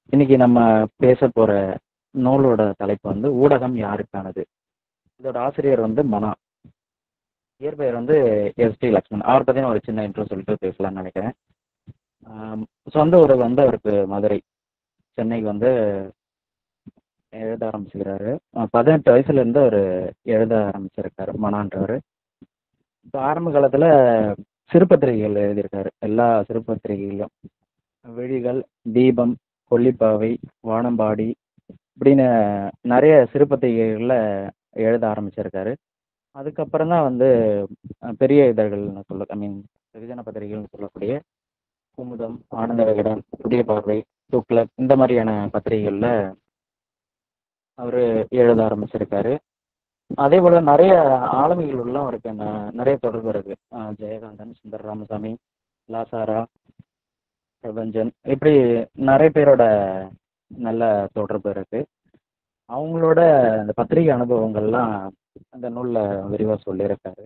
இன்னைக்கு நம்ம பேச போற நூலோட தலைப்பு வந்து ஊடகம் யாருக்கானது இதோட ஆசிரியர் வந்து மனா இயற்பெயர் வந்து எஸ் டி லக்ஷ்மண் அவரை பத்தி நான் ஒரு சின்ன இன்ட்ரோ சொல்லிட்டு பேசலாம்னு நினைக்கிறேன் ஆம், சொந்த ஊர் வந்து அவருக்கு மதுரை சென்னைக்கு வந்து எழுத ஆரம்பிச்சுக்கிறாரு அஹ் பதினெட்டு வயசுல இருந்து அவர் எழுத ஆரம்பிச்சிருக்காரு மனான்றவர் இப்போ ஆரம்ப காலத்துல சிறுபத்திரிகைகள் எழுதியிருக்காரு எல்லா சிறுபத்திரிகைகளிலும் விழிகள் தீபம் கொல்லிப்பாவை வானம்பாடி இப்படின்னு நிறைய சிறுபத்திரிகைகளில் எழுத ஆரம்பிச்சிருக்காரு அதுக்கப்புறம் தான் வந்து அஹ், பெரிய இதழ்கள்னு சொல்ல ஐ மீன் வெகுஜன பத்திரிகைகள்னு சொல்லக்கூடிய குமுதம் ஆனந்த விகடன் புதிய பார்வை துக்ளக் இந்த மாதிரியான பத்திரிகைகளில் அவர் எழுத ஆரம்பிச்சிருக்காரு அதே போல நிறைய ஆளுமைகளோடலாம் அவருக்கு ந- நிறைய தொடர்பு இருக்கு அஹ் ஜெயகாந்தன் சுந்தர ராமசாமி லாசாரா பிரபஞ்சன் இப்படி நிறைய பேரோட நல்ல தொடர்பு இருக்கு அவங்களோட அந்த பத்திரிகை அனுபவங்கள்லாம் அந்த நூல்ல விரிவா சொல்லியிருக்காரு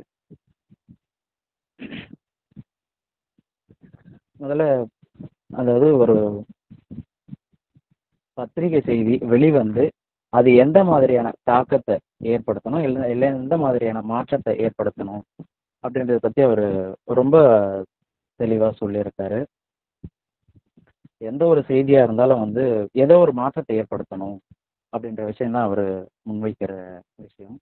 முதல்ல அதாவது ஒரு பத்திரிகை செய்தி வெளிவந்து அது எந்த மாதிரியான தாக்கத்தை ஏற்படுத்தணும் இல்லை இல்லை எந்த மாதிரியான மாற்றத்தை ஏற்படுத்தணும் அப்படின்றத பத்தி அவர் ரொம்ப தெளிவா சொல்லியிருக்காரு எந்த ஒரு செய்தியா இருந்தாலும் வந்து ஏதோ ஒரு மாற்றத்தை ஏற்படுத்தணும் அப்படின்ற விஷயம் தான் அவர் முன்வைக்கிற விஷயம்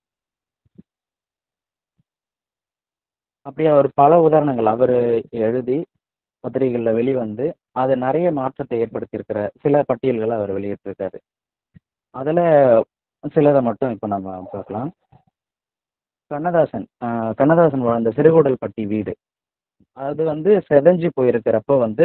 அப்படியே அவர் பல உதாரணங்கள் அவர் எழுதி பத்திரிகைகளில் வெளிவந்து அது நிறைய மாற்றத்தை ஏற்படுத்தியிருக்கிற சில பட்டியல்களை அவர் வெளியிட்டிருக்காரு அதில் சிலதை மட்டும் இப்போ நம்ம பார்க்கலாம் கண்ணதாசன் ஆஹ் கண்ணதாசன் வாழ்ந்த சிறுகூடல்பட்டி வீடு அது வந்து செதஞ்சு போயிருக்கிறப்ப வந்து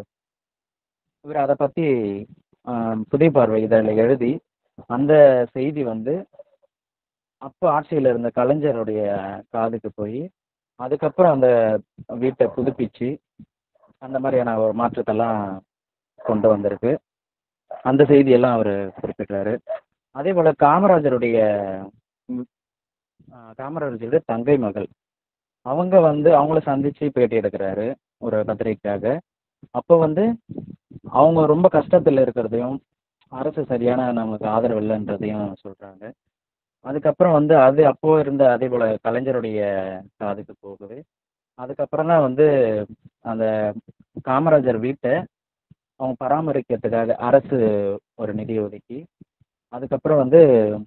இவர் அதை பற்றி புதிய பார்வை இதழில் எழுதி அந்த செய்தி வந்து அப்போ ஆட்சியில் இருந்த கலைஞருடைய காதுக்கு போய் அதுக்கப்புறம் அந்த வீட்டை புதுப்பிச்சு அந்த மாதிரியான ஒரு மாற்றத்தெல்லாம் கொண்டு வந்திருக்கு அந்த செய்தியெல்லாம் அவர் குறிப்பிட்டாரு அதே போல காமராஜருடைய ம், ஆ, காமராஜருடைய தங்கை மகள் அவங்க வந்து அவங்கள சந்திச்சு பேட்டி எடுக்கிறாரு ஒரு பத்திரிக்கைக்காக அப்போ வந்து அவங்க ரொம்ப கஷ்டத்தில் இருக்கிறதையும் அரசு சரியான நமக்கு ஆதரவு இல்லைன்றதையும் சொல்றாங்க அதுக்கப்புறம் வந்து அது அப்போ இருந்த அதே போல கலைஞருடைய காதுக்கு போகுது அதுக்கப்புறம் தான் வந்து அந்த காமராஜர் வீட்டை அவங்க பராமரிக்கிறதுக்காக அரசு ஒரு நிதி ஒதுக்கி அதுக்கப்புறம் வந்து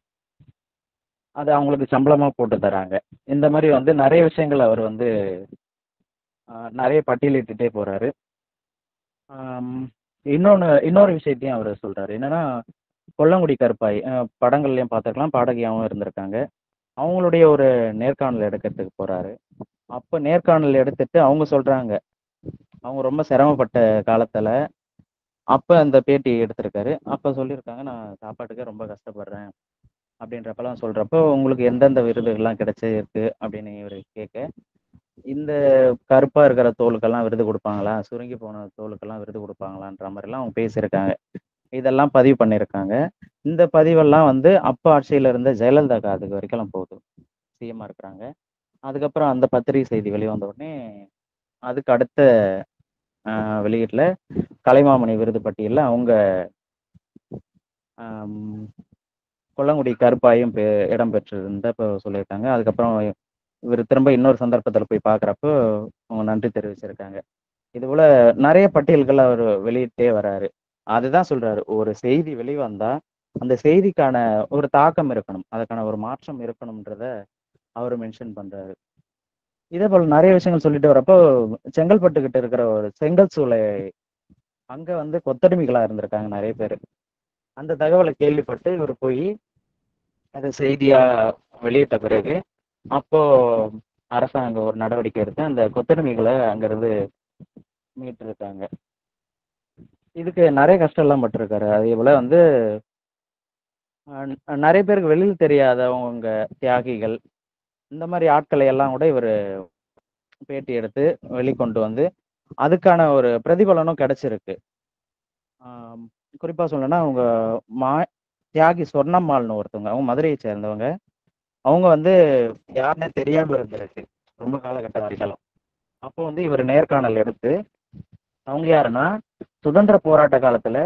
அது அவங்களுக்கு சம்பளமா போட்டு தராங்க இந்த மாதிரி வந்து நிறைய விஷயங்கள் அவர் வந்து ஆஹ், நிறைய பட்டியலிட்டுட்டே போறாரு ஆம், இன்னொன்னு இன்னொரு விஷயத்தையும் அவர் சொல்றாரு என்னன்னா கொல்லங்குடி கருப்பாய் அஹ், படங்கள்லயும் பார்த்துருக்கலாம் பாடகியாகவும் இருந்திருக்காங்க அவங்களுடைய ஒரு நேர்காணல் எடுக்கிறதுக்கு போறாரு அப்போ நேர்காணல் எடுத்துட்டு அவங்க சொல்றாங்க அவங்க ரொம்ப சிரமப்பட்ட காலத்துல அப்ப அந்த பேட்டி எடுத்திருக்காரு அப்ப சொல்லியிருக்காங்க நான் சாப்பாட்டுக்கே ரொம்ப கஷ்டப்படுறேன் அப்படின்றப்பெல்லாம் சொல்றப்போ உங்களுக்கு எந்தெந்த விருதுகள்லாம் கிடைச்சிருக்கு அப்படின்னு இவர் கேட்க இந்த கருப்பா இருக்கிற தோலுக்கெல்லாம் விருது கொடுப்பாங்களா சுருங்கி போன தோலுக்கெல்லாம் விருது கொடுப்பாங்களான்ற மாதிரிலாம் அவங்க பேசியிருக்காங்க இதெல்லாம் பதிவு பண்ணியிருக்காங்க இந்த பதிவெல்லாம் வந்து அப்ப ஆட்சியில இருந்த ஜெயலலிதா காதுக்கு வரைக்கும் போகுது சிஎம்மா இருக்கிறாங்க அதுக்கப்புறம் அந்த பத்திரிகை செய்தி வெளிவந்த உடனே அதுக்கு அடுத்த ஆஹ், வெளியீட்டுல கலைமாமணி விருது பட்டியலில் அவங்க ஆம், கொல்லங்குடி கருப்பாயும் பெ- இடம் பெற்றிருந்த இப்போ சொல்லியிருக்காங்க அதுக்கப்புறம் இவர் திரும்ப இன்னொரு சந்தர்ப்பத்தில் போய் பார்க்குறப்போ அவங்க நன்றி தெரிவிச்சிருக்காங்க இது போல நிறைய பட்டியல்கள் அவர் வெளியிட்டே வராரு அதுதான் சொல்றாரு ஒரு செய்தி வெளிவந்தா அந்த செய்திக்கான ஒரு தாக்கம் இருக்கணும் அதுக்கான ஒரு மாற்றம் இருக்கணும்ன்றத அவர் மென்ஷன் பண்றாரு இதே போல நிறைய விஷயங்கள் சொல்லிட்டு வரப்போ செங்கல்பட்டு கிட்ட இருக்கிற ஒரு செங்கல் சூளை அங்க வந்து கொத்தடிமைகளா இருந்திருக்காங்க நிறைய பேர் அந்த தகவலை கேள்விப்பட்டு இவர் போய் அதை செய்தியா வெளியிட்ட பிறகு அப்போ அரசாங்கம் ஒரு நடவடிக்கை எடுத்து அந்த கொத்தடிமைகளை அங்கிருந்து மீட்டிருக்காங்க இதுக்கு நிறைய கஷ்டம் எல்லாம் பட்டிருக்காரு அதே போல வந்து அஹ், நிறைய பேருக்கு வெளியில் தெரியாதவங்க தியாகிகள் இந்த மாதிரி ஆட்களை எல்லாம் கூட இவர் பேட்டி எடுத்து வெளிக்கொண்டு வந்து அதுக்கான ஒரு பிரதிபலனும் கிடைச்சிருக்கு ஆம், குறிப்பா சொல்லணும்னா அவங்க மா தியாகி சொர்ணம்மாள்னு ஒருத்தவங்க அவங்க மதுரையை சேர்ந்தவங்க அவங்க வந்து யாருன்னே தெரியாம இருந்திருக்கு ரொம்ப காலகட்டம் வரைக்கும் அப்போ வந்து இவர் நேர்காணல் எடுத்து அவங்க யாருன்னா சுதந்திர போராட்ட காலத்துல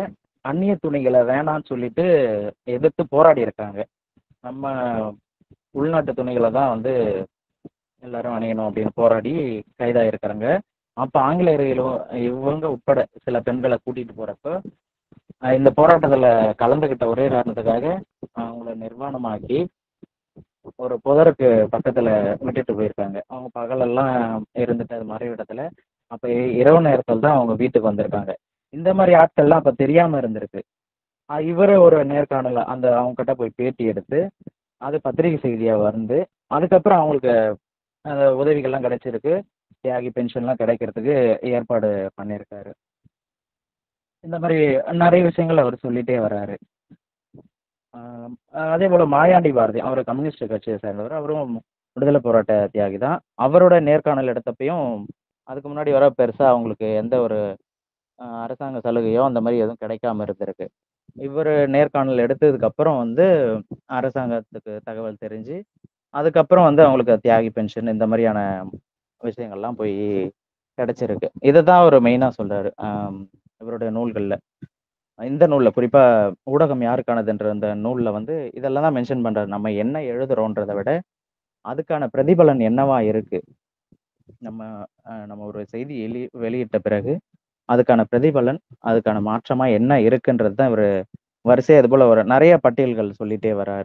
அந்நிய துணிகள வேணான்னு சொல்லிட்டு எதிர்த்து போராடி இருக்காங்க. நம்ம உள்நாட்டு துணிகள தான் வந்து எல்லாரும் அணியணும் அப்படின்னு போராடி கைதாயிருக்கிறாங்க. அப்ப ஆங்கிலேயர்களும் இவங்க உட்பட சில பெண்கள கூட்டிட்டு போறப்ப, அ இந்த போராட்டத்துல கலந்துக்கிட்ட ஒரே காரணத்துக்காக அவங்கள நிர்வாணமாக்கி, ஒரு புதருக்கு பக்கத்துல விட்டுட்டு போயிருக்காங்க. அவங்க பகலெல்லாம் இருந்துட்டு அது மறைவிடத்துல, அப்ப இரவு நேரத்துல தான் அவங்க வீட்டுக்கு வந்திருக்காங்க. இந்த மாரி ஆட்கள்லாம் அப்ப தெரியாம இருந்திருக்கு. அ இவரு ஒரு நேர்காணல் அந்த அவங்க கிட்ட போய் பேட்டி எடுத்து, அது பத்திரிகை செய்தியா வந்து, அதுக்கப்புறம் அவங்களுக்கு அந்த உதவிகள்லாம் கிடைச்சிருக்கு. தியாகி பென்ஷன்லாம் கிடைக்கிறதுக்கு ஏற்பாடு பண்ணியிருக்காரு. இந்த மாரி நெறைய விஷயங்கள் அவர் சொல்லிட்டே வர்றாரு. ஆ அதேபோல மாயாண்டி பாரதி, அவரு கம்யூனிஸ்ட் கட்சிய சேர்ந்தவர். அவரும் விடுதலை போராட்ட தியாகி தான். அவரோட நேர்காணல் எடுத்தப்பயும், அதுக்கு முன்னாடி வர பெருசா அவங்களுக்கு எந்த ஒரு அ அரசாங்க சலுகையோ அந்த மாரி எதுவும் கிடைக்காம இருந்திருக்கு. இவரு நேர்காணல் எடுத்ததுக்கு அப்புறம் வந்து அரசாங்கத்துக்கு தகவல் தெரிஞ்சு, அதுக்கப்புறம் வந்து அவங்களுக்கு தியாகி பென்ஷன் இந்த மாரியான விஷயங்கள்லாம் போய் கிடைச்சிருக்கு. இததான் அவரு மெயினா சொல்றாரு. அம் இவருடைய நூல்கள்ல. இந்த நூல்ல குறிப்பா ஊடகம் யாருக்கானதுன்ற அந்த நூல்ல வந்து இதெல்லாம் தான் மென்ஷன் பண்றாரு. நம்ம என்ன எழுதுறோன்றத விட, அதுக்கான பிரதிபலன் என்னவா இருக்கு? நம்ம அ நம்ம ஒரு செய்தி எலி வெளியிட்ட பிறகு, அதுக்கான பிரதிபலன், அதுக்கான மாற்றமா என்ன இருக்குன்றது தான் இவரு வரிசையா இதுபோல ஒரு நெறைய பட்டியல்கள் சொல்லிட்டே வர்றாரு.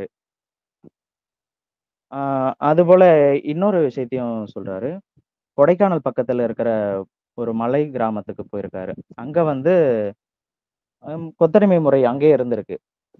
ஆ அதுபோல இன்னொரு விஷயத்தையும் சொல்றாரு. கொடைக்கானல் பக்கத்துல இருக்கிற ஒரு மலை கிராமத்துக்கு போயிருக்காரு. அங்க வந்து ம் கொத்தடிமை முறை அங்கேயே இருந்திருக்கு.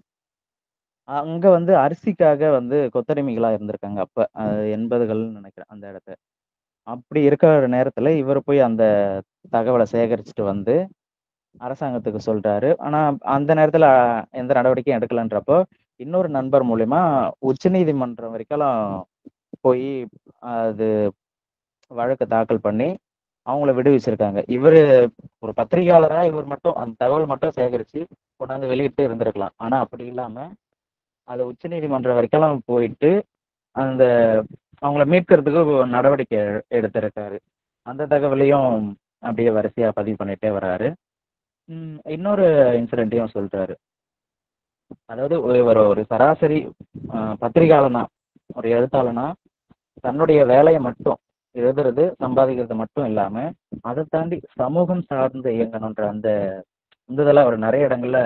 அங்க வந்து அரிசிக்காக வந்து கொத்தடிமைகளா இருந்திருக்காங்க அப்ப. அ 80கள்னு நெனைக்கிறேன் அந்த இடத்த. அப்படி இருக்கிற நேரத்துல இவரு போய் அந்த தகவல சேகரிச்சுட்டு வந்து, அரசாங்கத்துக்கு சொல்றாரு. ஆனா அந்த நேரத்துல எந்த நடவடிக்கையும் எடுக்கலன்றப்போ, இன்னொரு நண்பர் மூலியமா உச்சநீதிமன்றம் வரைக்கலாம் போயி அது வழக்கு தாக்கல் பண்ணி, அவங்கள விடுவிச்சிருக்காங்க. இவரு ஒரு பத்திரிகையாளரா இவர் மட்டும் அந்த தகவல் மட்டும் சேகரிச்சு கொண்டாந்து வெளியிட்டு இருந்திருக்கலாம். ஆனா அப்படி இல்லாம, அத உச்சநீதிமன்றம் வரைக்கலாம் போயிட்டு, அந்த அவங்கள மீட்கிறதுக்கு ஒரு நடவடிக்கை எடுத்திருக்காரு. அந்த தகவலையும் அப்படியே வரிசையா பதிவு பண்ணிட்டே வர்றாரு. ம் இன்னொரு இன்சிடென்ட்டையும் சொல்றாரு. அதாவது இவரு ஒரு சராசரி அ பத்திரிகையாளனா, ஒரு எழுத்தாளனா, தன்னுடைய வேலைய மட்டும் எழுதுறது, சம்பாதிக்கிறது மட்டும் இல்லாம, அத தாண்டி சமூகம் சார்ந்து இயங்கணுன்ற அந்த உந்துதல அவர் நெறைய இடங்கள்ல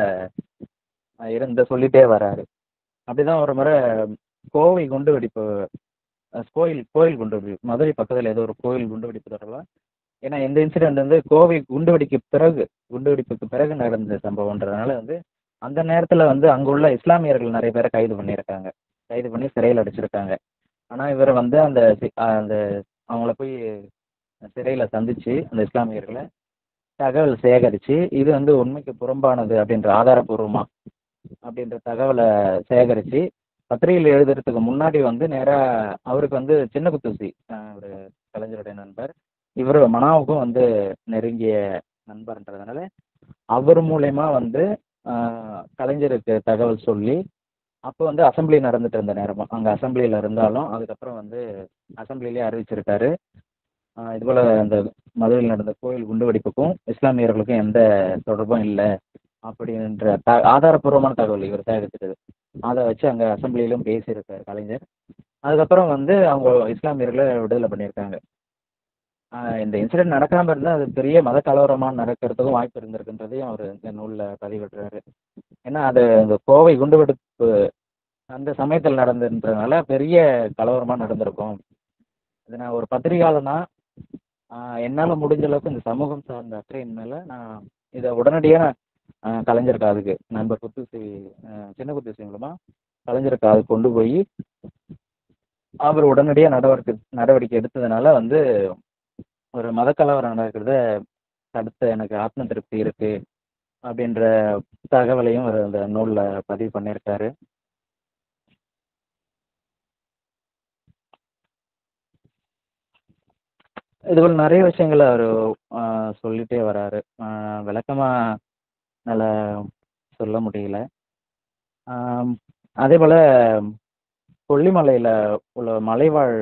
அ இருந்து சொல்லிட்டே வர்றாரு. அப்படிதான் ஒரு முறை கோவை குண்டு வெடிப்பு அ கோயில் கோயில் குண்டு வெடிப்பு மதுரை பக்கத்துல ஏதோ ஒரு கோயில் குண்டு வெடிப்பு தொடர்பா ஏன்னா இந்த இன்சிடென்ட் வந்து கோவை குண்டு வெடிக்கு பிறகு குண்டு வெடிப்புக்கு பிறகு நடந்த சம்பவம்ன்றதுனால வந்து, அந்த நேரத்துல வந்து அங்க உள்ள இஸ்லாமியர்கள் நெறைய பேர கைது பண்ணியிருக்காங்க. கைது பண்ணி சிறையில அடைச்சிருக்காங்க. ஆனா இவரு வந்து அந்த சி அந்த அவங்கள போய் சிறையில சந்திச்சு, அந்த இஸ்லாமியர்கள தகவல் சேகரிச்சு, இது வந்து உண்மைக்கு புறம்பானது அப்படின்ற ஆதாரப்பூர்வமா அப்படின்ற தகவல சேகரிச்சு, பத்திரிகையில எழுதுறதுக்கு முன்னாடி வந்து நேரா அவருக்கு வந்து சின்ன குத்தூசி அ ஒரு கலைஞருடைய நண்பர். இவரு மனாவுக்கும் வந்து நெருங்கிய நண்பர்ன்றதுனால, அவர் மூலியமா வந்து அ கலைஞருக்கு தகவல் சொல்லி, அப்ப வந்து அசெம்பிளி நடந்துட்டு இருந்த நேரமா. அங்க அசெம்பிளில இருந்தாலும், அதுக்கப்புறம் வந்து அசெம்பிளிலயே அறிவிச்சிருக்காரு. அ இதுபோல அந்த மதுரையில் நடந்த கோயில் குண்டு வெடிப்புக்கும், இஸ்லாமியர்களுக்கும் எந்த தொடர்பும் இல்ல. அப்படின்ற த ஆதாரப்பூர்வமான தகவல் இவர் சேகரிச்சது. அத வச்சு அங்க அசெம்பிளிலும் பேசியிருக்காரு கலைஞர். அதுக்கப்புறம் வந்து அவங்க இஸ்லாமியர்கள விடுதலை பண்ணியிருக்காங்க. அ இந்த இன்சிடென்ட் நடக்காம இருந்தா, அது பெரிய மத கலவரமா நடக்கிறதுக்கும் வாய்ப்பு இருந்திருக்குன்றதையும் அவரு இந்த நூல்ல பதிவிடுறாரு. ஏன்னா அது அந்த கோவை குண்டு வெடிப்பு அந்த சமயத்துல நடந்ததுன்றதுனால பெரிய கலவரமா நடந்திருக்கும். இது நான் ஒரு பத்திரிகையாளனா, அ என்னால முடிஞ்ச அளவுக்கு இந்த சமூகம் சார்ந்த அக்கறையின் மேல நான் இத உடனடியா அ கலைஞர் காதுக்கு நண்பர் குத்தூசி அ சின்ன குத்தூசி மூலமா கலைஞர் காதுக்கு கொண்டு போயி, அவர் உடனடியா நடவடிக்கை நடவடிக்கை எடுத்ததுனால வந்து, ஒரு மத கலவரம் நடக்கிறத தடுத்த எனக்கு ஆத்ம திருப்தி இருக்கு. அப்படின்ற தகவலையும் அவரு அந்த நூல்ல பதிவு பண்ணியிருக்காரு. இதுபோல நெறைய விஷயங்கள அவரு அ சொல்லிட்டே வர்றாரு. அ விளக்கமா என்னால சொல்ல முடியல. ஆம் அதேபோல கொல்லிமலையில உள்ள மலைவாழ்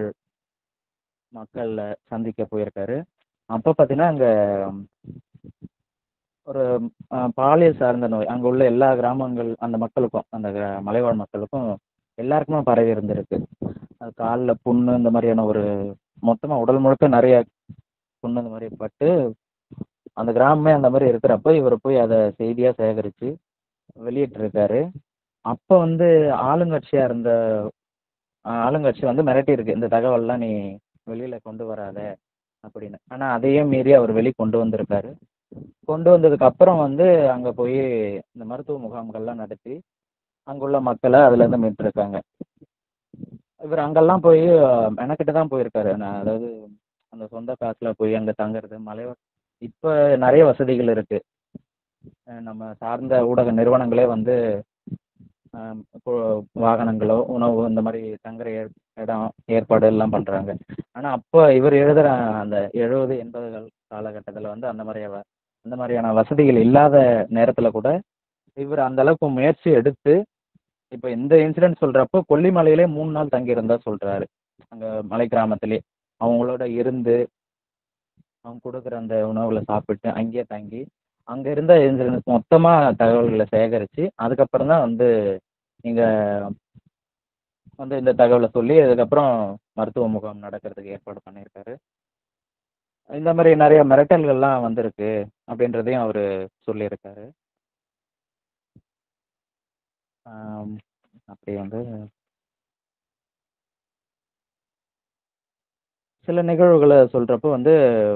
மக்கள சந்திக்க போயிருக்காரு. அப்ப பார்த்தீங்கன்னா, அங்க ஒரு அ பாலியல் சார்ந்த நோய். அங்க உள்ள எல்லா கிராமங்கள் அந்த மக்களுக்கும், அந்த க மலைவாழ் மக்களுக்கும் எல்லாருக்குமே பரவி இருந்திருக்கு. அது கால்ல புண்ணு இந்த மாரியான ஒரு மொத்தமா உடல் முழுக்க நெறைய புண்ணு இந்த மாரி பட்டு, அந்த கிராமமே அந்த மாரி இருக்கிறப்ப, இவரு போய் அத செய்தியா சேகரிச்சு வெளியிட்டிருக்காரு. அப்ப வந்து ஆளுங்கட்சியா இருந்த அ ஆளுங்கட்சி வந்து மிரட்டியிருக்கு. இந்த தகவல்லாம் நீ வெளியில கொண்டு வராத அப்படின்னு. ஆனா அதையும் மீறி அவர் வெளி கொண்டு வந்திருக்காரு. கொண்டு வந்ததுக்கு அப்புறம் வந்து அங்க போயி இந்த மருத்துவ முகாம்கள்லாம் நடத்தி, அங்குள்ள மக்கள அதுலேருந்து மீட்டிருக்காங்க. இவரு அங்கெல்லாம் போயி மெனக்கெட்டு தான் போயிருக்காரு. நான் அதாவது அந்த சொந்த காசுல போய் அங்க தங்குறது, மலைவா இப்ப நெறைய வசதிகள் இருக்கு. அ நம்ம சார்ந்த ஊடக நிறுவனங்களே வந்து அ இப்போ வாகனங்களோ, உணவு இந்த மாரி தங்குற எ இடம் ஏற்பாடு எல்லாம் பண்றாங்க. ஆனா அப்ப இவரு எழுதுற அந்த 70, 80கள் காலகட்டத்தில வந்து அந்த மாரி வ அந்த மாரியான வசதிகள் இல்லாத நேரத்தில கூட, இவரு அந்த அளவுக்கு முயற்சி எடுத்து, இப்ப இந்த இன்சிடென்ட் சொல்றப்போ கொல்லிமலையிலே 3 நாள் தங்கியிருந்ததா சொல்றாரு. அங்க மலை கிராமத்திலே. அவங்களோட இருந்து, அவங்க குடுக்குற அந்த உணவுகள சாப்பிட்டு, அங்கேயே தங்கி, அங்க இருந்த இன்சிடென்ட்ஸ் மொத்தமா தகவல்கள சேகரிச்சு, அதுக்கப்புறம் தான் வந்து இங்க வந்து இந்த தகவல சொல்லி, அதுக்கப்புறம் மருத்துவ முகாம் நடக்கிறதுக்கு ஏற்பாடு பண்ணியிருக்காரு. இந்த மாரி நெறைய மிரட்டல்கள்லாம் வந்திருக்கு, அப்படின்றதையும் அவரு சொல்லியிருக்காரு. ஆம். அப்படி வந்து சில நிகழ்வுகள சொல்றப்போ வந்து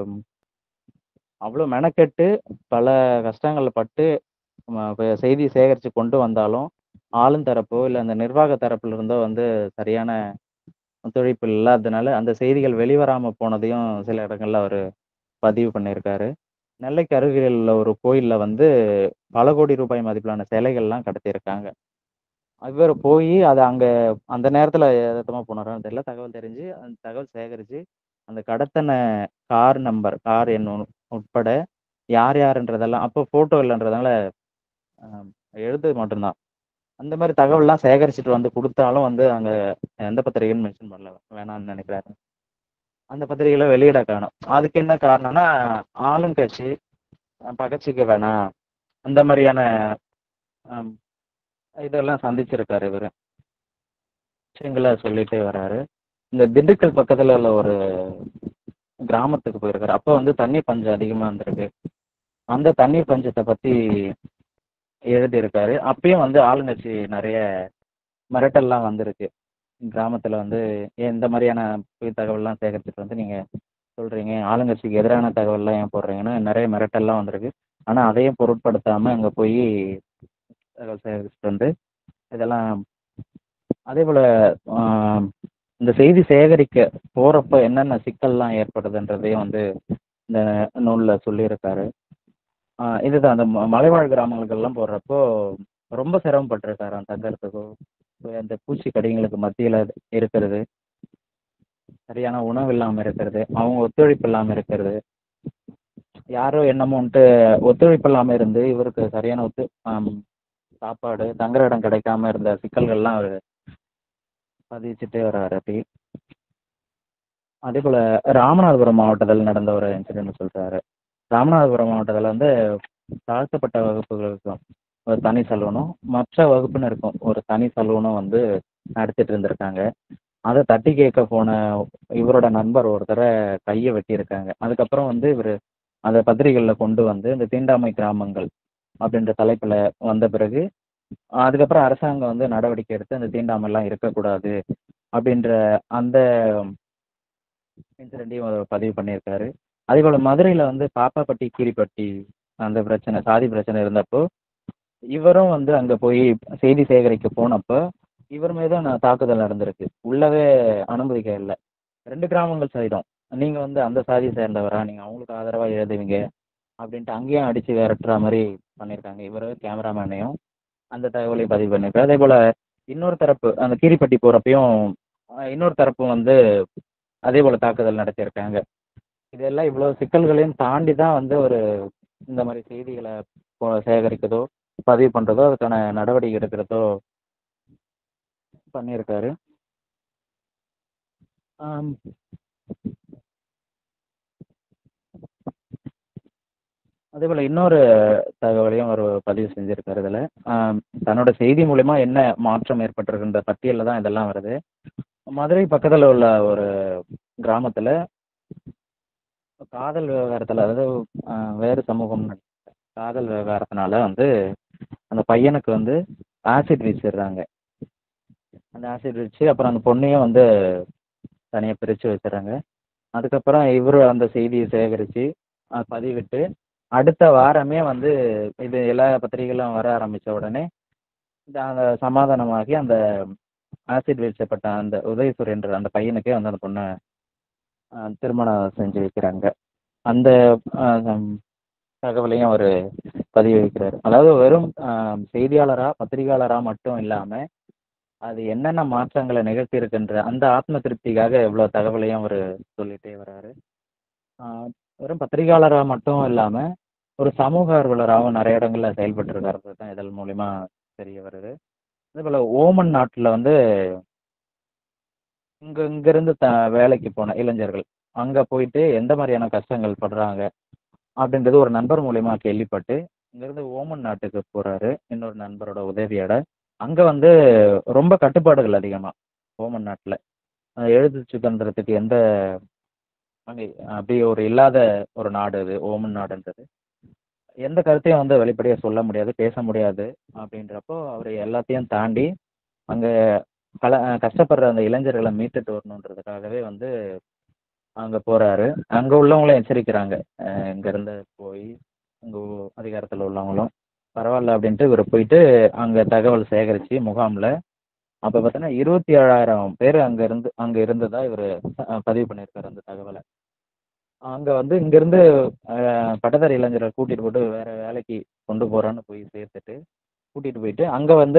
அவ்வளோ மெனக்கெட்டு, பல கஷ்டங்கள பட்டு, ம ப செய்தி சேகரிச்சு கொண்டு வந்தாலும், ஆளும் தரப்போ, இல்ல அந்த நிர்வாக தரப்புல இருந்தோ வந்து சரியான ஒத்துழைப்பு இல்லாததுனால, அந்த செய்திகள் வெளிவராம போனதையும் சில இடங்கள்ல அவரு பதிவு பண்ணியிருக்காரு. நெல்லைக்கு அருகில் உள்ள ஒரு கோயில்ல வந்து பல கோடி ரூபாய் மதிப்பிலான சிலைகள்லாம் கடத்தியிருக்காங்க. இவரு போயி அத அங்க அந்த நேரத்தில எதார்த்தமா போனாரான்னு தெரியல. தகவல் தெரிஞ்சு, அந்த தகவல் சேகரிச்சு, அந்த கடத்தன கார் நம்பர், கார் எண் உ உட்பட யார் யாருன்றதெல்லாம் அப்போ ஃபோட்டோ இல்லன்றதுனால அ எழுத்து மட்டும் தான். அந்த மாரி தகவல்லாம் சேகரிச்சுட்டு வந்து குடுத்தாலும் வந்து அங்க எந்த பத்திரிகைன்னு மென்ஷன் பண்ணல. வேணான்னு நெனைக்கிறாரு. அந்த பத்திரிகைகள வெளியிட காணோம். அதுக்கு என்ன காரணம்னா, ஆளுங்கட்சி அ பகச்சிக்க வேணாம். அந்த மாரியான அம் இதெல்லாம் சந்திச்சிருக்காரு இவரு. விஷயங்கள சொல்லிட்டே வராரு. இந்த திண்டுக்கல் பக்கத்துல உள்ள ஒரு கிராமத்துக்கு போயிருக்காரு. அப்ப வந்து தண்ணி பஞ்சம் அதிகமா இருந்திருக்கு. அந்த தண்ணீர் பஞ்சத்த பத்தி எழுதியிருக்காரு. அப்பயும் வந்து ஆளுங்கட்சி நெறைய மிரட்டல்லாம் வந்திருக்கு. கிராமத்துல வந்து ஏன் இந்த மாரியான பொய் தகவல்லாம் சேகரிச்சுட்டு வந்து நீங்க சொல்றீங்க. ஆளுங்கட்சிக்கு எதிரான தகவல்லாம் ஏன் போடுறீங்கன்னு நெறைய மிரட்டல்லாம் வந்திருக்கு. ஆனா அதையும் பொருட்படுத்தாம அங்க போயி தகவல் சேகரிச்சுட்டு வந்து, இதெல்லாம் அதேபோல அ இந்த செய்தி சேகரிக்க போறப்ப என்னென்ன சிக்கல்லாம் ஏற்படுதுன்றதையும் வந்து இந்த நூல்ல சொல்லியிருக்காரு. ஆ இதுதான் அந்த ம மலைவாழ் கிராமங்களுக்கெல்லாம் போறப்போ, ரொம்ப சிரமப்பட்டுருக்காராம் தங்கறதுக்கோ, அந்த பூச்சி கடிங்களுக்கு மத்தியில இருக்கிறது. சரியான உணவு இல்லாம இருக்கிறது. அவங்க ஒத்துழைப்பு இல்லாம இருக்கிறது. யாரோ என்னமோன்ட்டு ஒத்துழைப்பு இல்லாம இருந்து, இவருக்கு சரியான ஒத்து அம் சாப்பாடு, தங்குற இடம் கிடைக்காம இருந்த சிக்கல்கள்லாம் அவரு பதிவிச்சுட்டே வராரு அப்படி. அதேபோல ராமநாதபுரம் மாவட்டத்தில நடந்த ஒரு இன்சிடென்ட் சொல்றாரு. ராமநாதபுரம் மாவட்டத்தில வந்து தாழ்த்தப்பட்ட வகுப்புகளுக்கும் ஒரு தனி சலூனும், மற்ற வகுப்பினருக்கும் ஒரு தனி சலூனும் வந்து நடத்திட்டு இருந்திருக்காங்க. அத தட்டி கேட்க போன இவரோட நண்பர் ஒருத்தர கைய வெட்டியிருக்காங்க. அதுக்கப்புறம் வந்து இவரு அத பத்திரிகைகள்ல கொண்டு வந்து, இந்த தீண்டாமை கிராமங்கள் அப்படின்ற தலைப்புல வந்த பிறகு, அதுக்கப்புறம் அரசாங்கம் வந்து நடவடிக்கை எடுத்து அந்த தீண்டாமைலாம் இருக்கக்கூடாது. அப்படின்ற அந்த இன்சிடென்ட்டையும் அவர் பதிவு பண்ணியிருக்காரு. அதேபோல மதுரையில வந்து பாப்பாப்பட்டி, கீரிப்பட்டி அந்த பிரச்சனை, சாதி பிரச்சனை இருந்தப்போ, இவரும் வந்து அங்க போய் செய்தி சேகரிக்க போனப்ப, இவர் மீதும் ந தாக்குதல் நடந்திருக்கு. உள்ளவே அனுமதிக்க இல்ல. 2 கிராமங்கள் சைடும். நீங்க வந்து அந்த சாதிய சேர்ந்தவரா? நீங்க அவங்களுக்கு ஆதரவா எழுதுவீங்க. அப்படின்ட்டு அங்கேயும் அடிச்சு விரட்டுற மாரி பண்ணியிருக்காங்க. இவரு கேமராமேனையும் அந்த தகவலையும் பதிவு பண்ணியிருக்காரு. அதேபோல இன்னொரு தரப்பு அந்த கீரிப்பட்டி போறப்பயும் அ இன்னொரு தரப்பும் வந்து அதேபோல தாக்குதல் நடத்தியிருக்காங்க. இதெல்லாம் இவ்வளோ சிக்கல்களையும் தாண்டி தான் வந்து ஒரு இந்த மாரி செய்திகள இப்போ சேகரிக்கிறதோ, பதிவு பண்றதோ, அதுக்கான நடவடிக்கை எடுக்கிறதோ பண்ணியிருக்காரு. ஆம். அதேபோல இன்னொரு தகவலையும் அவரு பதிவு செஞ்சிருக்காரு இதுல. அ தன்னோட செய்தி மூலியமா என்ன மாற்றம் ஏற்பட்டிருக்குன்ற பட்டியல்ல தான் இதெல்லாம் வருது. மதுரை பக்கத்துல உள்ள ஒரு கிராமத்துல காதல் விவகாரத்துல அதாவது அ வேறு சமூகம் காதல் விவகாரத்தினால வந்து அந்த பையனுக்கு வந்து ஆசிட் வீசிடுறாங்க. அந்த ஆசிட் வச்சு அப்புறம் அந்த பொண்ணையும் வந்து தனியா பிரிச்சு வச்சுர்றாங்க. அதுக்கப்புறம் இவரு அந்த செய்திய சேகரிச்சு அ பதிவிட்டு, அடுத்த வாரமே வந்து இது எல்லா பத்திரிகைகளும் வர ஆரம்பிச்ச உடனே, இந்த அந்த சமாதானமாகி அந்த ஆசிட் வீசப்பட்ட அந்த உதயசூரியன்ற அந்த பையனுக்கே வந்து அந்த பொண்ண அ திருமணம் செஞ்சு வைக்கிறாங்க. அந்த அ ம் தகவலையும் அவரு பதிவு வைக்கிறாரு. அதாவது வெறும் அ செய்தியாளரா, பத்திரிகையாளரா மட்டும் இல்லாம, அது என்னென்ன மாற்றங்கள நிகழ்த்தியிருக்குன்ற அந்த ஆத்ம திருப்திக்காக இவ்ளோ தகவலையும் அவரு சொல்லிட்டே வராரு. ஆ வெறும் பத்திரிகையாளரா மட்டும் இல்லாம, ஒரு சமூக ஆர்வலராவும் நெறைய இடங்கள்ல செயல்பட்டுருக்காருன்றது தான் இதன் மூலியமா தெரிய வருது. அதேபோல ஓமன் நாட்டுல வந்து இங்க இங்கருந்து த வேலைக்கு போன இளைஞர்கள், அங்க போயிட்டு எந்த மாரியான கஷ்டங்கள் படுறாங்க, அப்படின்றது ஒரு நண்பர் மூலியமா கேள்விப்பட்டு, இங்கருந்து ஓமன் நாட்டுக்கு போறாரு. இன்னொரு நண்பரோட உதவியோட. அங்க வந்து ரொம்ப கட்டுப்பாடுகள் அதிகமா, ஓமன் நாட்டுல. அ எழுத்து சுதந்திரத்துக்கு எந்த அங்க அப்படி ஒரு இல்லாத ஒரு நாடு அது, ஓமன் நாடுன்றது. எந்த கருத்தையும் வந்து வெளிப்படையா சொல்ல முடியாது, பேச முடியாது அப்படின்றப்போ, அவரு எல்லாத்தையும் தாண்டி, அங்க பல அ கஷ்டப்படுற அந்த இளைஞர்கள மீட்டுட்டு வரணுன்றதுக்காகவே வந்து அங்க போறாரு. அங்க உள்ளவங்களும் எச்சரிக்கிறாங்க. அ இங்கருந்து போய் அங்க ஒ அதிகாரத்துல உள்ளவங்களும், பரவால்ல அப்படின்ட்டு இவரு போயிட்டு அங்க தகவல் சேகரிச்சு முகாம்ல, அப்ப பார்த்தீங்கன்னா 27,000 பேரு அங்க இருந்து அங்க இருந்ததா இவரு அ பதிவு பண்ணியிருக்காரு அந்த தகவல. அங்க வந்து இங்கருந்து அ பட்டதாரி இளைஞர கூட்டிட்டு போட்டு வேற வேலைக்கு கொண்டு போறோன்னு போய் சேர்த்துட்டு, கூட்டிட்டு போயிட்டு, அங்க வந்து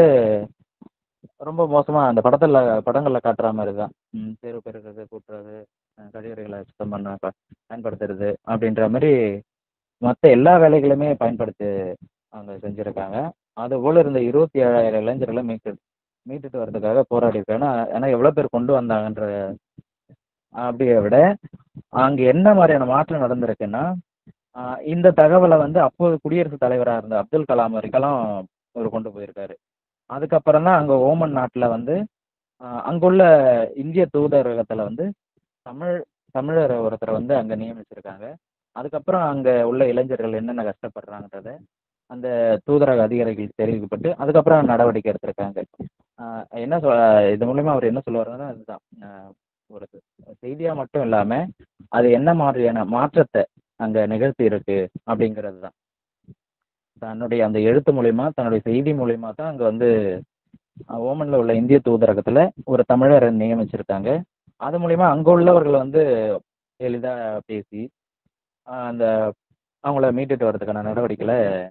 ரொம்ப மோசமா அந்த படத்துல படங்கள்ல காட்டுற மாரி தான். ம் தெரு பெருக்குறது, கூட்டுறது, அ கழிவறைகள சுத்தம் பண்ண ப பயன்படுத்துறது அப்படின்ற மாரி மத்த எல்லா வேலைகளுமே பயன்படுத்தி அங்க செஞ்சிருக்காங்க. அதுபோல இருந்த 27,000 இளைஞர்கள மீட்டு மீட்டுட்டு வரதுக்காக போராடியிருக்காரு. ஏன்னா ஏன்னா எவ்வளோ பேர் கொண்டு வந்தாங்கன்ற அப்படிய விட, அங்க என்ன மாரியான மாற்றம் நடந்திருக்குன்னா, அ இந்த தகவல வந்து அப்போது குடியரசுத் தலைவரா இருந்த அப்துல் கலாம் வரைக்கெல்லாம் இவரு கொண்டு போயிருக்காரு. அதுக்கப்புறம் தான் அங்க ஓமன் நாட்டுல வந்து, அ அங்குள்ள இந்திய தூதரகத்துல வந்து தமிழ் தமிழர் ஒருத்தர வந்து அங்க நியமிச்சிருக்காங்க. அதுக்கப்புறம் அங்க உள்ள இளைஞர்கள் என்னென்ன கஷ்டப்படுறாங்கன்றத, அந்த தூதரக அதிகாரிகளுக்கு தெரிவிக்கப்பட்டு, அதுக்கப்புறம் நடவடிக்கை எடுத்திருக்காங்க. அ என்ன சொ இது மூலியமா அவரு என்ன சொல்ல வர்றாருன்னா, அதுதான். அ ஒரு செய்தியா மட்டும் இல்லாம, அது என்ன மாதிரியான மாற்றத்த அங்க நிகழ்த்தியிருக்கு அப்படிங்கிறது தான். தன்னுடைய அந்த எழுத்து மூலியமா, தன்னுடைய செய்தி மூலியமா தான் அங்க வந்து அ ஓமன்ல உள்ள இந்திய தூதரகத்துல ஒரு தமிழர நியமிச்சிருக்காங்க. அது மூலியமா அங்க உள்ளவர்கள் வந்து எளிதா பேசி, அ அந்த அவங்கள மீட்டுட்டு வரதுக்கான நடவடிக்கையில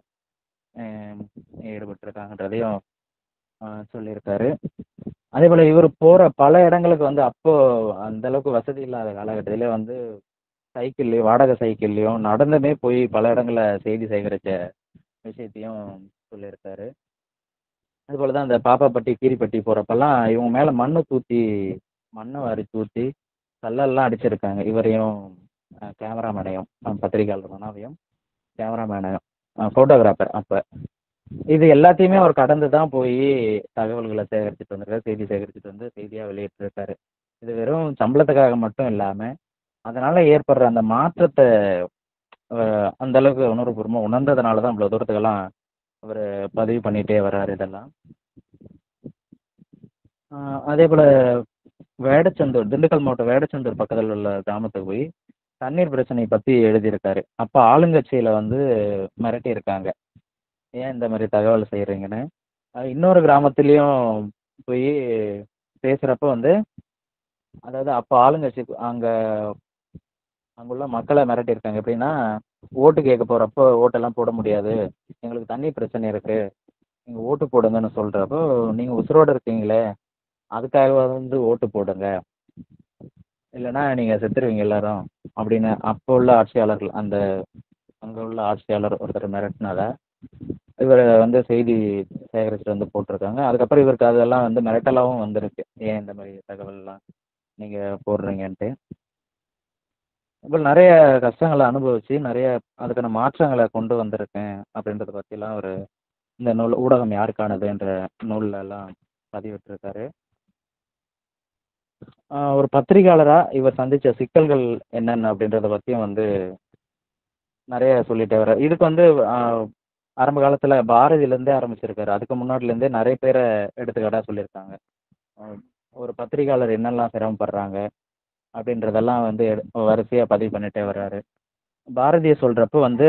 அ ஈடுபட்டுருக்காங்கன்றதையும் அ சொல்லியிருக்காரு. அதேபோல இவரு போற பல இடங்களுக்கு வந்து அப்போ அந்த அளவுக்கு வசதி இல்லாத காலகட்டத்திலே வந்து சைக்கிள்லயும், வாடகை சைக்கிள்லயும் நடந்துமே போய் பல இடங்கள்ல செய்தி சேகரிச்ச விஷயத்தையும் சொல்லியிருக்காரு. அதுபோல தான் அந்த பாப்பாப்பட்டி, கீரிப்பட்டி போறப்பலாம் இவங்க மேல மண்ணு தூத்தி மண்ண வாரி தூத்தி, கல்லெல்லாம் அடிச்சிருக்காங்க. இவரையும் அ கேமராமேனையும், அ பத்திரிகையாளர் மனோவையும், கேமராமேனையும், அ ஃபோட்டோகிராஃபர் அப்ப. இது எல்லாத்தையுமே அவர் கடந்து தான் போயி தகவல்கள சேகரிச்சுட்டு வந்திருக்காரு. செய்தி சேகரிச்சுட்டு வந்து செய்தியா வெளியிட்டிருக்காரு. இது வெறும் சம்பளத்துக்காக மட்டும் இல்லாம, அதனால ஏற்படுற அந்த மாற்றத்த அ அந்த அளவுக்கு உணர்வுபூர்வமா உணர்ந்ததுனால தான் இவ்வளோ தூரத்துக்கெல்லாம் அவரு பதிவு பண்ணிட்டே வர்றாரு இதெல்லாம். அ அதேபோல வேடச்சந்தூர், திண்டுக்கல் மாவட்டம் வேடச்சந்தூர் பக்கத்துல உள்ள கிராமத்துக்கு போய் தண்ணீர் பிரச்சனைய பத்தி எழுதியிருக்காரு. அப்ப ஆளுங்கட்சியில வந்து மிரட்டியிருக்காங்க. ஏன் இந்த மாரி தகவல் செய்றீங்கன்னு. அ இன்னொரு கிராமத்திலயும் போயி பேசுறப்ப வந்து, அதாவது அப்ப ஆளுங்கட்சி அங்க அங்குள்ள மக்கள மிரட்டியிருக்காங்க. எப்படின்னா, ஓட்டு கேட்க போறப்போ ஓட்டெல்லாம் போட முடியாது. எங்களுக்கு தண்ணி பிரச்சனை இருக்கு. நீங்க ஓட்டு போடுங்கன்னு சொல்றப்போ, நீங்க உசுரோட இருக்கீங்களே, அதுக்காகவாவது வந்து ஓட்டு போடுங்க. இல்லன்னா நீங்க செத்துருவீங்க எல்லாரும். அப்படின்னு அப்போ உள்ள ஆட்சியாளர்கள் அந்த அங்க உள்ள ஆட்சியாளர் ஒருத்தர் மிரட்டுனதா, இவரு வந்து செய்தி சேகரிச்சுட்டு வந்து போட்டிருக்காங்க. அதுக்கப்புறம் இவருக்கு அதெல்லாம் வந்து மிரட்டலாவும் வந்திருக்கு. ஏன் இந்த மாரி தகவல்லாம் நீங்க போடுறீங்கன்ட்டு. இப்ப நெறைய கஷ்டங்கள அனுபவிச்சு, நெறைய அதுக்கான மாற்றங்கள கொண்டு வந்திருக்கேன் அப்படின்றத பத்திலாம் அவரு இந்த நூல் ஊடகம் யாருக்கானதுன்ற நூல்லலாம் பதிவிட்டிருக்காரு. ஆ ஒரு பத்திரிகையாளரா இவர் சந்திச்ச சிக்கல்கள் என்னென்ன அப்படின்றத பத்தியும் வந்து நெறைய சொல்லிட்டே வர்றாரு. இதுக்கு வந்து அ ஆரம்ப காலத்துல பாரதியிலேருந்தே ஆரம்பிச்சிருக்காரு. அதுக்கு முன்னாடிலேருந்தே நெறைய பேர எடுத்துக்காட்டா சொல்லியிருக்காங்க. அ ஒரு பத்திரிகையாளர் என்னெல்லாம் சிரமப்படுறாங்க அப்படின்றதெல்லாம் வந்து எடு வரிசையா பதிவு பண்ணிட்டே வர்றாரு. பாரதிய சொல்றப்போ வந்து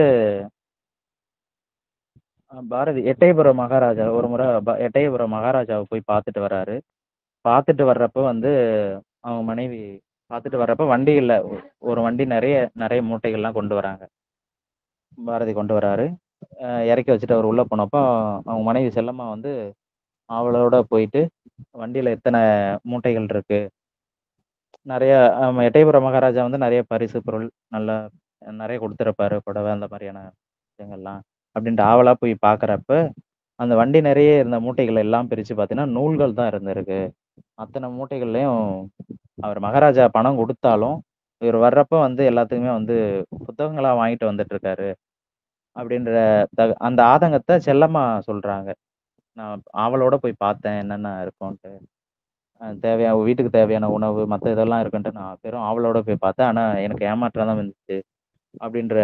அ பாரதி எட்டயபுரம் மகாராஜா ஒரு முறை ப எட்டயபுரம் மகாராஜாவ போய் பார்த்துட்டு வர்றாரு. பார்த்துட்டு வர்றப்போ வந்து அவங்க மனைவி பார்த்துட்டு வர்றப்போ வண்டியில ஒரு வண்டி நெறைய நெறைய மூட்டைகள்லாம் கொண்டு வராங்க. பாரதி கொண்டு வராரு. அ இறக்கி வச்சுட்டு அவர் உள்ள போனப்போ, அவங்க மனைவி செல்லம்மா வந்து ஆவலோட போயிட்டு, "வண்டியில எத்தன மூட்டைகள் இருக்கு?" நெறைய அ எட்டயபுரம் மகாராஜா வந்து நெறைய பரிசு பொருள் நல்லா நெறைய குடுத்துருப்பாரு. புடவ அந்த மாரியான விஷயங்கள்லாம். அப்படின்ட்டு ஆவலா போய் பார்க்குறப்ப, அந்த வண்டி நெறைய இருந்த மூட்டைகள் எல்லாம் பிரிச்சு பார்த்தீங்கன்னா, நூல்கள் தான் இருந்திருக்கு. அத்தன மூட்டைகள்லயும் அவர் மகாராஜா பணம் குடுத்தாலும், இவர் வர்றப்ப வந்து எல்லாத்துக்குமே வந்து புத்தகங்களா வாங்கிட்டு வந்துட்டுருக்காரு. அப்படின்ற த அந்த ஆதங்கத்த செல்லம்மா சொல்றாங்க. நான் ஆவலோட போய் பார்த்தேன் என்னென்ன இருக்குன்ட்டு. அ தேவையா வீட்டுக்கு தேவையான உணவு, மத்த இதெல்லாம் இருக்குன்ட்டு நான் பெரும் ஆவலோட போய் பார்த்தேன். ஆனா எனக்கு ஏமாற்றம் தான் வந்துச்சு. அப்படின்ற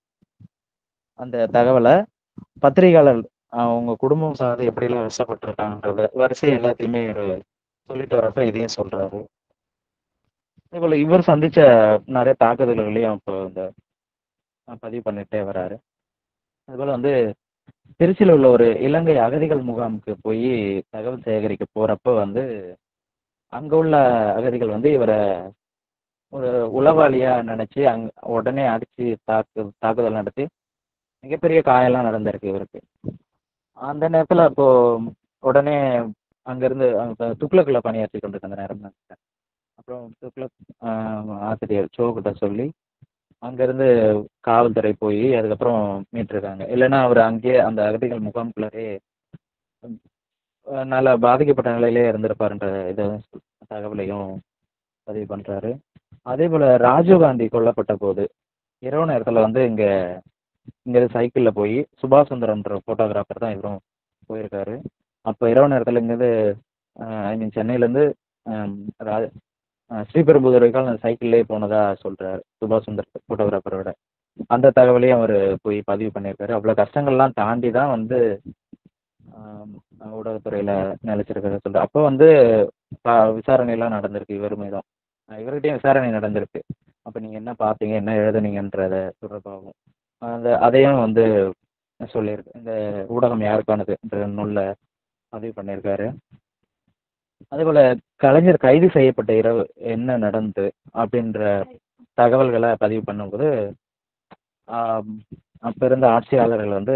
அந்த தகவல பத்திரிகையாளர் அவங்க குடும்பம் சார்ந்து எப்படிலாம் கஷ்டப்பட்டுருக்காங்கன்றத வரிசையா எல்லாத்தையுமே இவரு சொல்லிட்டு வரப்ப இதையும் சொல்றாரு. அதேபோல இவர் சந்திச்ச நெறைய தாக்குதல்களையும் இப்போ இந்த அ பதிவு பண்ணிட்டே வராரு. அதுபோல வந்து திருச்சியில உள்ள ஒரு இலங்கை அகதிகள் முகாமுக்கு போயி தகவல் சேகரிக்க போறப்ப வந்து, அங்க உள்ள அகதிகள் வந்து இவர ஒரு உளவாளியா நெனச்சு, அங் உடனே அடிச்சு தாக்கு தாக்குதல் நடத்தி, மிகப்பெரிய காயம்லாம் நடந்திருக்கு இவருக்கு. அந்த நேரத்துல அப்போ உடனே அங்கருந்து அங்க துக்ளக்ல பணியாற்றிக் கொண்டிருந்த அந்த நேரம் நெனைக்கிறேன். அப்புறம் துக்ளக் அ ஆசிரியர் சோ கிட்ட சொல்லி, அங்கருந்து காவல்துறை போயி அதுக்கப்புறம் மீட்டிருக்காங்க. இல்லன்னா அவரு அங்கேயே அந்த அகதிகள் முகாம்குள்ளாரயே ம் அ நல்லா பாதிக்கப்பட்ட நிலையிலே இருந்திருப்பாருன்ற இத தகவலையும் பதிவு பண்றாரு. அதேபோல ராஜீவ்காந்தி கொல்லப்பட்டபோது, இரவு நேரத்துல வந்து இங்க இங்கேருந்து சைக்கிள்ல போயி சுபாஷ் சுந்தரம்ன்ற ஃபோட்டோகிராஃபர் தான் இவரும் போயிருக்காரு. அப்ப இரவு நேரத்துல இங்கேருந்து அ ஐ மீன் சென்னையிலேருந்து அம் ரா அ ஸ்ரீபெரும்புதூர் வரைக்கும் அந்த சைக்கிள்லயே போனதா சொல்றாரு. சுபாஷ் சுந்தர் ஃபோட்டோகிராஃபரோட. அந்த தகவலையும் அவரு போய் பதிவு பண்ணியிருக்காரு. அவ்வளோ கஷ்டங்கள்லாம் தாண்டி தான் வந்து ஆம் ஊடகத்துறையில நிலைச்சிருக்கிறதா சொல்றாரு. அப்போ வந்து ப விசாரணைலாம் நடந்திருக்கு இவர் மீதும். அ இவர்கிட்டயும் விசாரணை நடந்திருக்கு. அப்ப நீங்க என்ன பார்த்தீங்க? என்ன எழுதுனீங்கன்றத தொடர்பாகவும். அந்த அதையும் வந்து சொல்லியிருக்கு. இந்த ஊடகம் யாருக்கானதுன்ற நூல்ல பதிவு பண்ணியிருக்காரு. அதேபோல கலைஞர் கைது செய்யப்பட்ட இரவு என்ன நடந்தது? அப்படின்ற தகவல்கள பதிவு பண்ணும்போது, ஆம் அப்ப இருந்த ஆட்சியாளர்கள் வந்து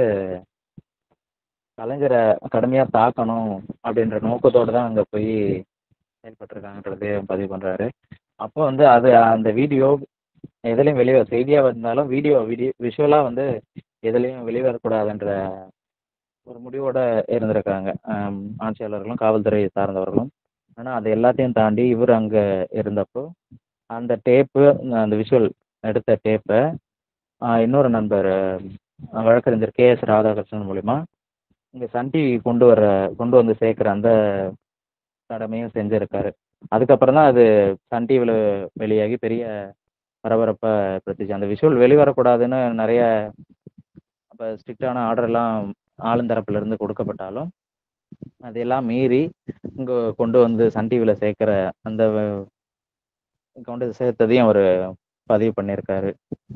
கலைஞர கடுமையா தாக்கணும் அப்படின்ற நோக்கத்தோட தான் அங்க போய் செயல்பட்டுருக்காங்கன்றதையும் பதிவு பண்றாரு. அப்போ வந்து அது அந்த வீடியோ எதுலயும் வெளிய செய்தியா வந்தாலும் வீடியோ வீடியோ விஷுவலா வந்து எதுலயும் வெளிவரக்கூடாதுன்ற ஒரு முடிவோட இருந்திருக்காங்க. அம் ஆட்சியாளர்களும், காவல்துறை சார்ந்தவர்களும். ஆனா அது எல்லாத்தையும் தாண்டி இவரு அங்க இருந்தப்போ, அந்த டேப்பு அந்த விஷுவல் எடுத்த டேப்ப அ இன்னொரு நண்பர் அ வழக்கறிஞர் கே.எஸ். ராதாகிருஷ்ணன் மூலியமா இங்க சன் டிவி கொண்டு வர கொண்டு வந்து சேர்க்கிற அந்த கடமையும் செஞ்சிருக்காரு. அதுக்கப்புறம் தான் அது சன் டிவில வெளியாகி பெரிய பரபரப்பா ஏற்படுத்துச்சு. அந்த விஷுவல் வெளிவரக்கூடாதுன்னு நெறைய அப்ப ஸ்ட்ரிக்ட்டான ஆர்டர்லாம் ஆளுந்தரப்புல இருந்து கொடுக்கப்பட்டாலும், அதையெல்லாம் மீறி இங்க கொண்டு வந்து சன் டிவில சேர்க்கிற அந்த வ கொண்டு சேர்த்ததையும் அவரு பதிவு பண்ணியிருக்காரு.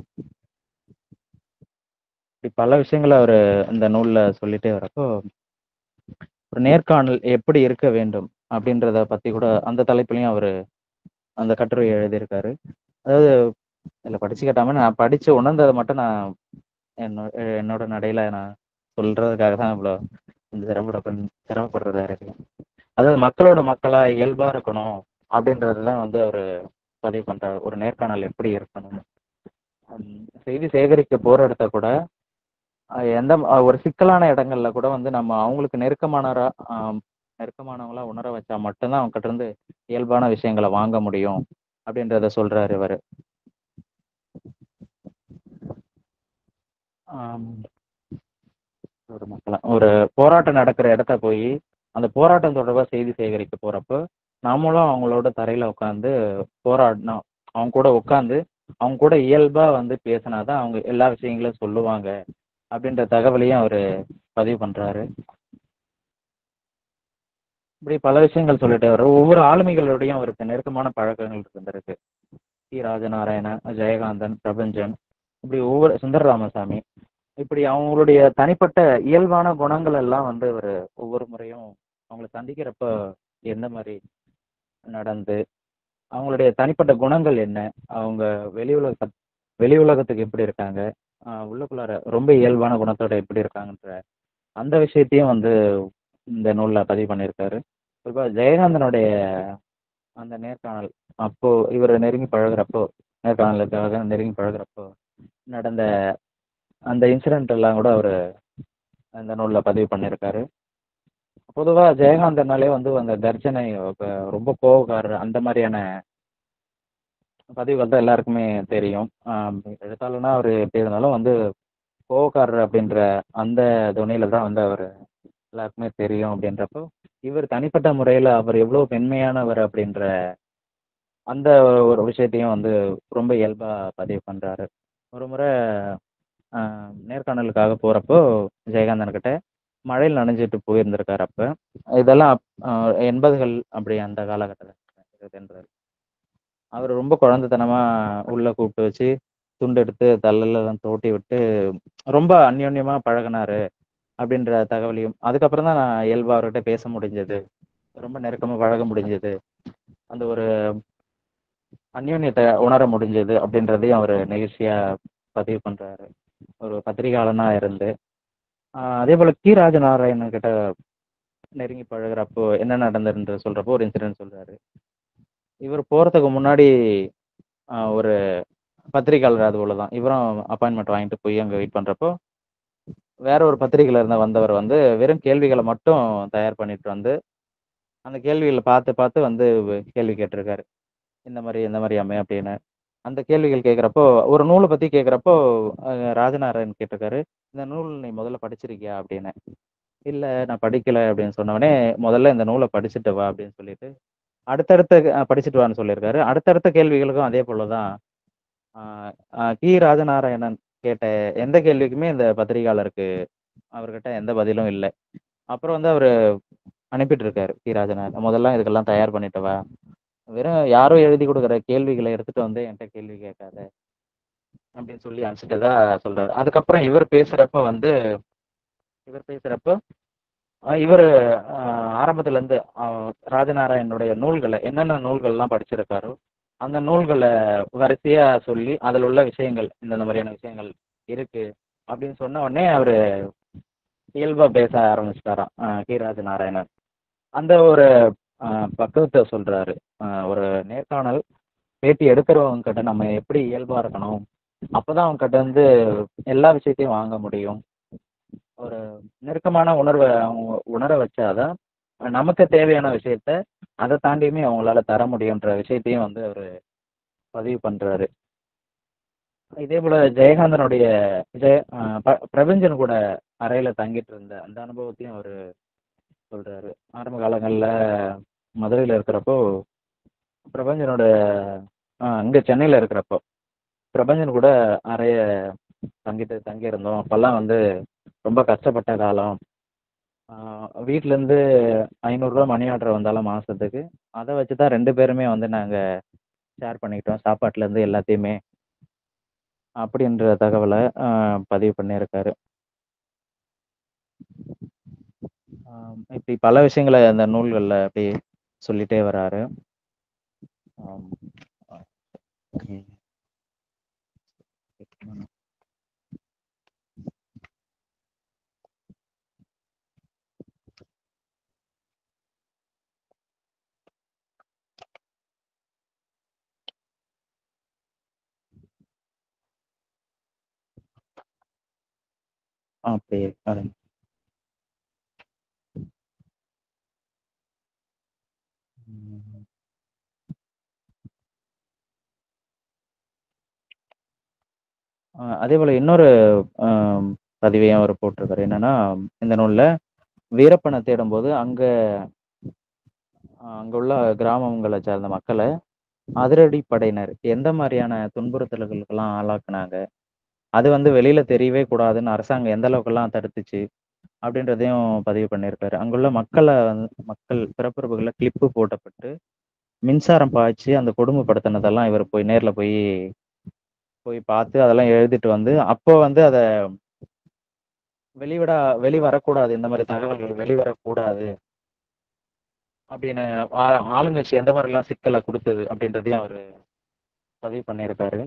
இப்படி பல விஷயங்கள அவரு அந்த நூல்ல சொல்லிட்டே வரப்போ, ஒரு நேர்காணல் எப்படி இருக்க வேண்டும்? அப்படின்றத பத்தி கூட அந்த தலைப்பிலயும் அவரு அந்த கட்டுரை எழுதியிருக்காரு. அதாவது இதுல படிச்சு காட்டாம நான் படிச்சு உணர்ந்தத மட்டும் நான் என்னோ என்னோட நடையில நான் சொல்றதுக்காக தான் இவ்வளோ கொஞ்சம் சிரமப்பட சிரமப்படுறதா இருக்கு. அதாவது மக்களோட மக்களா இயல்பா இருக்கணும் அப்படின்றது தான் வந்து அவரு பதிவு பண்றாரு. ஒரு நேர்காணல் எப்படி இருக்கணும்? ம் செய்தி சேகரிக்க போற இடத்த கூட அ எந்த அ ஒரு சிக்கலான இடங்கள்ல கூட வந்து நம்ம அவங்களுக்கு நெருக்கமானவரா அ நெருக்கமானவங்களா உணர வச்சா மட்டும் தான் அவங்ககிட்ட இருந்து இயல்பான விஷயங்கள வாங்க முடியும். அப்படின்றத சொல்றாரு இவரு. ஆம். ஒரு மக்களா ஒரு போராட்டம் நடக்கிற இடத்த போயி, அந்த போராட்டம் தொடர்பா செய்தி சேகரிக்க போறப்போ, நாமளும் அவங்களோட தரையில உட்காந்து போராடணும். அவங்க கூட உட்காந்து, அவங்க கூட இயல்பா வந்து பேசினா தான் அவங்க எல்லா விஷயங்களையும் சொல்லுவாங்க. அப்படின்ற தகவலையும் அவரு பதிவு பண்றாரு. இப்படி பல விஷயங்கள் சொல்லிட்டே வர்றாரு. ஒவ்வொரு ஆளுமைகளோடையும் அவருக்கு நெருக்கமான பழக்கங்கள் இருந்திருக்கு. டி. ராஜநாராயணன், ஜெயகாந்தன், பிரபஞ்சன் இப்படி ஒவ்வொரு சுந்தர ராமசாமி இப்படி அவங்களுடைய தனிப்பட்ட இயல்பான குணங்கள் எல்லாம் வந்து அவரு ஒவ்வொரு முறையும் அவங்கள சந்திக்கிறப்ப எந்த மாரி நடந்து, அவங்களுடைய தனிப்பட்ட குணங்கள் என்ன? அவங்க வெளி உலக வெளி உலகத்துக்கு எப்படி இருக்காங்க? அ உள்ளுக்குள்ளார ரொம்ப இயல்பான குணத்தோட எப்படி இருக்காங்கன்ற அந்த விஷயத்தையும் வந்து இந்த நூல்ல பதிவு பண்ணியிருக்காரு. குறிப்பா ஜெயகாந்தனுடைய அந்த நேர்காணல் அப்போ இவரு நெருங்கி பழகுறப்போ, நேர்காணலுக்காக நெருங்கி பழகுறப்போ நடந்த அந்த இன்சிடென்ட் எல்லாம் கூட அவரு இந்த நூல்ல பதிவு பண்ணியிருக்காரு. பொதுவா ஜெயகாந்தன்னாலே வந்து அந்த கர்ஜனை இப்ப ரொம்ப கோவக்காரர் அந்த மாரியான பதிவுகள் தான் எல்லாருக்குமே தெரியும். அ எழுத்தாளர்னா அவரு எப்படி இருந்தாலும் வந்து கோவக்காரர் அப்படின்ற அந்த தொனியில தான் வந்து அவரு எல்லாருக்குமே தெரியும் அப்படின்றப்போ, இவர் தனிப்பட்ட முறையில அவர் எவ்வளோ மென்மையானவர் அப்படின்ற அந்த ஒரு விஷயத்தையும் வந்து ரொம்ப இயல்பா பதிவு பண்றாரு. ஒரு முறை அ நேர்காணலுக்காக போறப்போ ஜெயகாந்தன் கிட்ட மழையில நனைஞ்சுட்டு போயிருந்திருக்காரு அப்ப. இதெல்லாம் அ 80கள் அப்படி அந்த காலகட்டத்தில அவரு ரொம்ப குழந்தைத்தனமா உள்ள கூப்பிட்டு வச்சு, துண்டு எடுத்து தலைலலாம் தோட்டி விட்டு ரொம்ப அந்யோன்யமா பழகுனாரு. அப்படின்ற தகவலையும் அதுக்கப்புறம் தான் நான் இயல்பா அவர்கிட்ட பேச முடிஞ்சது. ரொம்ப நெருக்கமா பழக முடிஞ்சது. அந்த ஒரு அந்யோன்யத்த உணர முடிஞ்சது அப்படின்றதையும் அவரு நெகிழ்ச்சியா பதிவு பண்றாரு. ஒரு பத்திரிகையாளனா இருந்து. அ அதேபோல டி. ராஜநாராயணன் கிட்ட நெருங்கி பழகுறப்போ என்ன நடந்ததுன்னு சொல்றப்போ ஒரு இன்சிடென்ட் சொல்றாரு. இவரு போறதுக்கு முன்னாடி அ ஒரு பத்திரிகையாளர் அதுபோல தான். இவரும் அப்பாயின்ட்மென்ட் வாங்கிட்டு போய் அங்க வெயிட் பண்றப்போ, வேற ஒரு பத்திரிகையில இருந்து வந்தவர் வந்து வெறும் கேள்விகள மட்டும் தயார் பண்ணிட்டு வந்து, அந்த கேள்விகள பார்த்து பார்த்து வந்து கேள்வி கேட்டிருக்காரு. இந்த மாரி, இந்த மாரி அம்மே அப்படின்னு. அந்த கேள்விகள் கேட்கிறப்போ, ஒரு நூல பத்தி கேட்கிறப்போ அ ராஜநாராயணன் கேட்டிருக்காரு. "இந்த நூல் நீ முதல்ல படிச்சிருக்கியா?" அப்படின்னு. "இல்ல நான் படிக்கல" அப்படின்னு சொன்னவுனே, "முதல்ல இந்த நூல படிச்சுட்டு வா" அப்படின்னு சொல்லிட்டு, அடுத்தடுத்த அ படிச்சுட்டு வான்னு சொல்லியிருக்காரு. அடுத்தடுத்த கேள்விகளுக்கும் அதே போல தான் அ அ டி. ராஜநாராயணன் கேட்ட எந்த கேள்விக்குமே இந்த பத்திரிகையாளருக்கு அவர்கிட்ட எந்த பதிலும் இல்ல. அப்புறம் வந்து அவரு அனுப்பிட்டு இருக்காரு டி. ராஜநாராயணன். "முதல்ல இதுக்கெல்லாம் தயார் பண்ணிட்டு வா. வெறும் யாரோ எழுதி குடுக்குற கேள்விகள எடுத்துட்டு வந்து என்ட்ட கேள்வி கேட்காத." அப்படின்னு சொல்லி அனுப்பிச்சிட்டதா சொல்றாரு. அதுக்கப்புறம் இவர் பேசுறப்ப வந்து இவர் பேசுறப்போ, அ இவரு அ ஆரம்பத்துலருந்து அ ராஜநாராயணனுடைய நூல்கள என்னென்ன நூல்கள்லாம் படிச்சிருக்காரோ, அந்த நூல்கள வரிசையா சொல்லி, அதில உள்ள விஷயங்கள் இந்தந்த மாரியான விஷயங்கள் இருக்கு. அப்படின்னு சொன்ன உடனே அவரு இயல்பா பேச ஆரம்பிச்சுட்டாராம். அ டி. ராஜநாராயணன். அந்த ஒரு அ பக்குவத்த சொல்றாரு. அ ஒரு நேர்காணல் பேட்டி எடுக்கிறவங்க கிட்ட நம்ம எப்படி இயல்பா இருக்கணும்? அப்பதான் அவங்க கிட்ட இருந்து எல்லா விஷயத்தையும் வாங்க முடியும். ஒரு நெருக்கமான உணர்வ அவங்க உணர வச்சா தான், நமக்கு தேவையான விஷயத்த அத தாண்டியுமே அவங்களால தர முடியுன்ற விஷயத்தையும் வந்து அவரு பதிவு பண்றாரு. இதேபோல ஜெயகாந்தனுடைய ஜெய அ ப பிரபஞ்சன் கூட அறையில தங்கிட்டு இருந்த அந்த அனுபவத்தையும் அவரு சொல்றாரு. ஆரம்ப காலங்கள்ல மதுரையில இருக்கிறப்போ, பிரபஞ்சனோட அ இங்க சென்னையில இருக்கிறப்போ, பிரபஞ்சன் கூட அறைய தங்கிட்டு தங்கியிருந்தோம். அப்பல்லாம் வந்து ரொம்ப கஷ்டப்பட்ட காலம். ஆ வீட்லருந்து ரூ. 500 மணி ஆர்டர் வந்தாலும் மாசத்துக்கு, அத வச்சு தான் 2 பேருமே வந்து நாங்க ஷேர் பண்ணிக்கிட்டோம். சாப்பாட்டுலருந்து எல்லாத்தையுமே. அப்படின்ற தகவல அ பதிவு பண்ணியிருக்காரு. ஆம் இப்படி பல விஷயங்கள அந்த நூல்கள்ல அப்படியே சொல்லிட்டே வராரு. ஆம். அ ம். அப்படியே அது ம். அ அதேபோல இன்னொரு அம் பதிவையும் அவரு போட்டிருக்காரு. என்னன்னா, இந்த நூல்ல வீரப்பன தேடும்போது அங்க அ அங்க உள்ள கிராமங்கள சார்ந்த மக்கள அதிரடி படையினர் எந்த மாரியான துன்புறுத்தல்களுக்கெல்லாம் ஆளாக்குனாங்க? அது வந்து வெளியில தெரியவே கூடாதுன்னு அரசாங்கம் எந்த அளவுக்கெல்லாம் தடுத்துச்சு? அப்படின்றதையும் பதிவு பண்ணியிருக்காரு. அங்குள்ள மக்கள வந்து மக்கள் பிறப்புறுப்புகள கிளிப்பு போடப்பட்டு, மின்சாரம் பாய்ச்சு அந்த கொடுமைப்படுத்தினதெல்லாம் இவரு போய் நேர்ல போயி போய் பார்த்து அதெல்லாம் எழுதிட்டு வந்து, அப்போ வந்து அத வெளிவிடா வெளி வரக்கூடாது. இந்த மாரி தகவல்கள் வெளிவரக்கூடாது. அப்படின்னு ஆ ஆளுங்கட்சி எந்த மாரிலாம் சிக்கல குடுத்தது அப்படின்றதையும் அவரு பதிவு பண்ணியிருக்காரு.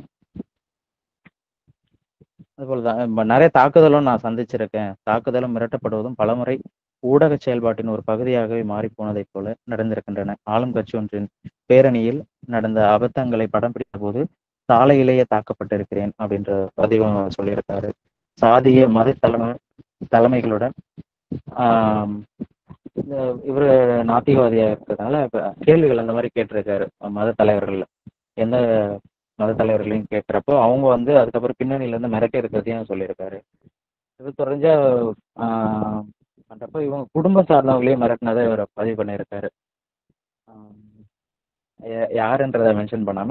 அதுபோல தான் ம நெறைய தாக்குதலும் நான் சந்திச்சிருக்கேன். தாக்குதலும், மிரட்டப்படுவதும் பலமுறை ஊடக செயல்பாட்டின் ஒரு பகுதியாகவே மாறிப்போனதைப் போல நடந்திருக்கின்றன. ஆளும் கட்சி ஒன்றின் பேரணியில் நடந்த அபத்தங்களை படம் பிடித்தபோது, சாலையிலேயே தாக்கப்பட்டிருக்கிறேன் அப்படின்ற பதிவும் சொல்லியிருக்காரு. சாதிய, மத தலைம தலைமைகளுடன் ஆம் இந்த இவரு நாத்திகவாதியா இருக்கிறதுனால, இப்ப கேள்விகள் அந்த மாரி கேட்டிருக்காரு. மத தலைவர்கள்ல. எந்த மத தலைவர்களையும் கேட்கிறப்போ, அவங்க வந்து அதுக்கப்புறம் பின்னணியில இருந்து மிரட்டி இருக்கிறதையும் சொல்லியிருக்காரு. இது தொடர்ந்து ஆ பண்றப்போ இவங்க குடும்பம் சார்ந்தவங்களையும் மிரட்டினத இவரு பதிவு பண்ணியிருக்காரு. ஆம். ய யாருன்றத மென்ஷன் பண்ணாம,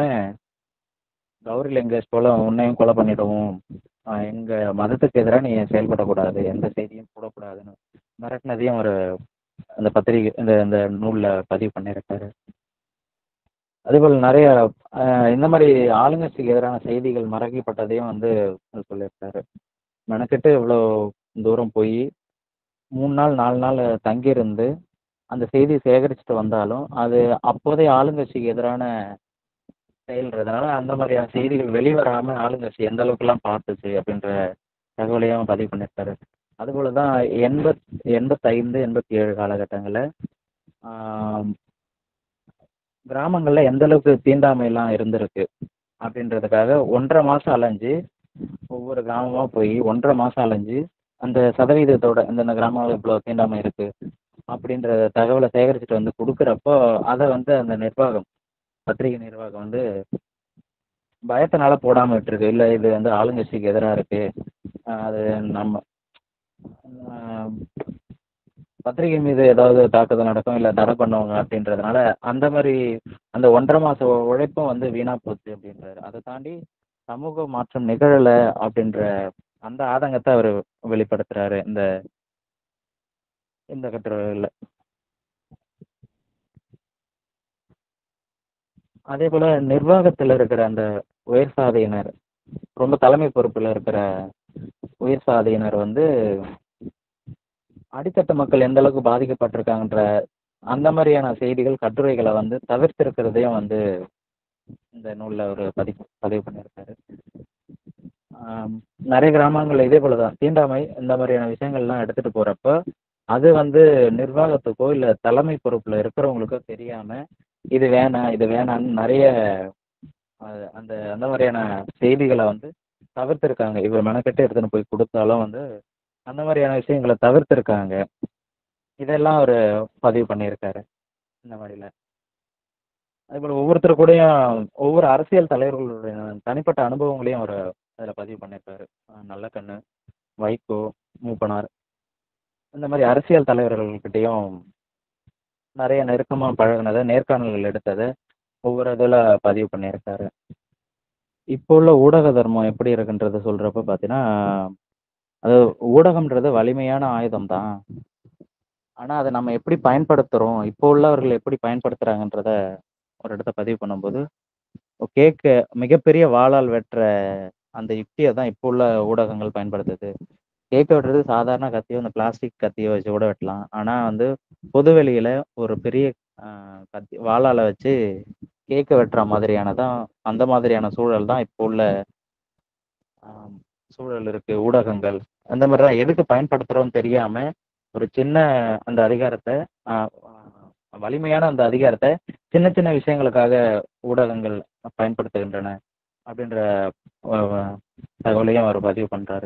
கௌரி லங்கேஷ் போல உன்னையும் கொலை பண்ணிடுவோம். அ எங்க மதத்துக்கு எதிரா நீ செயல்படக்கூடாது. எந்த செய்தியும் போடக்கூடாதுன்னு மிரட்டினதையும் அவரு அந்த பத்திரிகை இந்த இந்த நூல்ல பதிவு பண்ணியிருக்காரு. அதேபோல நெறைய அ இந்த மாரி ஆளுங்கட்சிக்கு எதிரான செய்திகள் மறைக்கப்பட்டதையும் வந்து சொல்லியிருக்காரு. மெனக்கெட்டு இவ்வளோ தூரம் போயி 3 நாள், 4 நாள் தங்கியிருந்து, அந்த செய்திய சேகரிச்சுட்டு வந்தாலும், அது அப்போதைய ஆளுங்கட்சிக்கு எதிரான செயல்ன்றதுனால, அந்த மாரியான செய்திகள் வெளிவராம ஆளுங்கட்சி எந்த அளவுக்குலாம் பார்த்துச்சு அப்படின்ற தகவலையும் பதிவு பண்ணியிருக்காரு. அதுபோல தான் எண்பத் 85, 87 காலகட்டங்கள்ல ஆம் கிராமங்கள்ல எந்த அளவுக்கு தீண்டாமைலாம் இருந்திருக்கு அப்படின்றதுக்காக 1 1/2 மாசம் அலைஞ்சு, ஒவ்வொரு கிராமமா போய் 1 1/2 மாசம் அலைஞ்சு, அந்த சதவீதத்தோட இந்தந்த கிராமங்கள்ல இவ்வளோ தீண்டாமை இருக்கு. அப்படின்ற தகவல சேகரிச்சுட்டு வந்து குடுக்குறப்போ, அத வந்து அந்த நிர்வாகம், பத்திரிகை நிர்வாகம் வந்து பயத்தினால போடாம விட்டுருக்கு. இல்ல இது வந்து ஆளுங்கட்சிக்கு எதிரா இருக்கு. அ அது நம்ம அ பத்திரிகை மீது ஏதாவது தாக்குதல் நடக்கும், இல்ல தடை பண்ணுவாங்க அப்படின்றதுனால, அந்த மாரி அந்த 1 1/2 மாச உழைப்பும் வந்து வீணா போச்சு அப்படின்றாரு. அத தாண்டி சமூக மாற்றம் நிகழல அப்படின்ற அந்த ஆதங்கத்த அவரு வெளிப்படுத்துறாரு. இந்த இந்த கட்டுரையில. அதேபோல நிர்வாகத்துல இருக்கிற அந்த உயர் சாதியினர், ரொம்ப தலைமை பொறுப்புல இருக்கிற உயர் சாதியினர் வந்து அடித்தட்டு மக்கள் எந்த அளவுக்கு பாதிக்கப்பட்டிருக்காங்கன்ற அந்த மாரியான செய்திகள், கட்டுரைகள வந்து தவிர்த்திருக்கிறதையும் வந்து இந்த நூல்ல அவரு பதிவு பதிவு பண்ணியிருக்காரு. ஆம் நெறைய கிராமங்கள்ல இதே போல தான். தீண்டாமை இந்த மாரியான விஷயங்கள்லாம் எடுத்துட்டு போறப்ப, அது வந்து நிர்வாகத்துக்கோ, இல்ல தலைமை பொறுப்புல இருக்கிறவங்களுக்கோ தெரியாம, இது வேணாம், இது வேணான்னு நெறைய அ அந்த அந்த மாரியான செய்திகள வந்து தவிர்த்திருக்காங்க. இவரு மெனக்கெட்டு எடுத்துன்னு போய் குடுத்தாலும் வந்து, அந்த மாரியான விஷயங்கள தவிர்த்திருக்காங்க. இதெல்லாம் அவரு பதிவு பண்ணியிருக்காரு. இந்த மாரில. அதேபோல ஒவ்வொருத்தர் கூடயும் ஒவ்வொரு அரசியல் தலைவர்களுடைய தனிப்பட்ட அனுபவங்களையும் அவரு அதில பதிவு பண்ணியிருக்காரு. அ நல்லக்கண்ணு, வைகோ, மூப்பனார். இந்த மாரி அரசியல் தலைவர்கள்கிட்டயும் நெறைய நெருக்கமா பழகுனத, நேர்காணல்கள் எடுத்தத, ஒவ்வொரு இதுல பதிவு பண்ணியிருக்காரு. இப்போ உள்ள ஊடக தர்மம் எப்படி இருக்குன்றத சொல்றப்ப பார்த்தீங்கன்னா, அது ஊடகம்ன்றது வலிமையான ஆயுதம் தான். ஆனா, அத நம்ம எப்படி பயன்படுத்துறோம், இப்போ உள்ளவர்கள் எப்படி பயன்படுத்துறாங்கன்றத ஒரு இடத்த பதிவு பண்ணும்போது, கேட்க மிகப்பெரிய வாளால் வெட்டுற அந்த யுக்திய தான் இப்போ உள்ள ஊடகங்கள் பயன்படுத்துது. கேக்க வெட்டுறது சாதாரண கத்தியோ, இந்த பிளாஸ்டிக் கத்தியோ வச்சு கூட வெட்டலாம். ஆனா வந்து பொது வெளியில ஒரு பெரிய அ கத்தி வாளால வச்சு கேக்க வெட்டுற மாதிரியான தான் அந்த மாதிரியான சூழல் தான் இப்போ உள்ள ஆம் சூழல் இருக்கு. ஊடகங்கள். அந்த மாரி தான் எதுக்கு பயன்படுத்துறோம்னு தெரியாம, ஒரு சின்ன அந்த அதிகாரத்த அ அ வலிமையான அந்த அதிகாரத்த சின்ன சின்ன விஷயங்களுக்காக ஊடகங்கள் பயன்படுத்துகின்றன. அப்படின்ற அ வ தகவலையும் அவரு பதிவு பண்றாரு.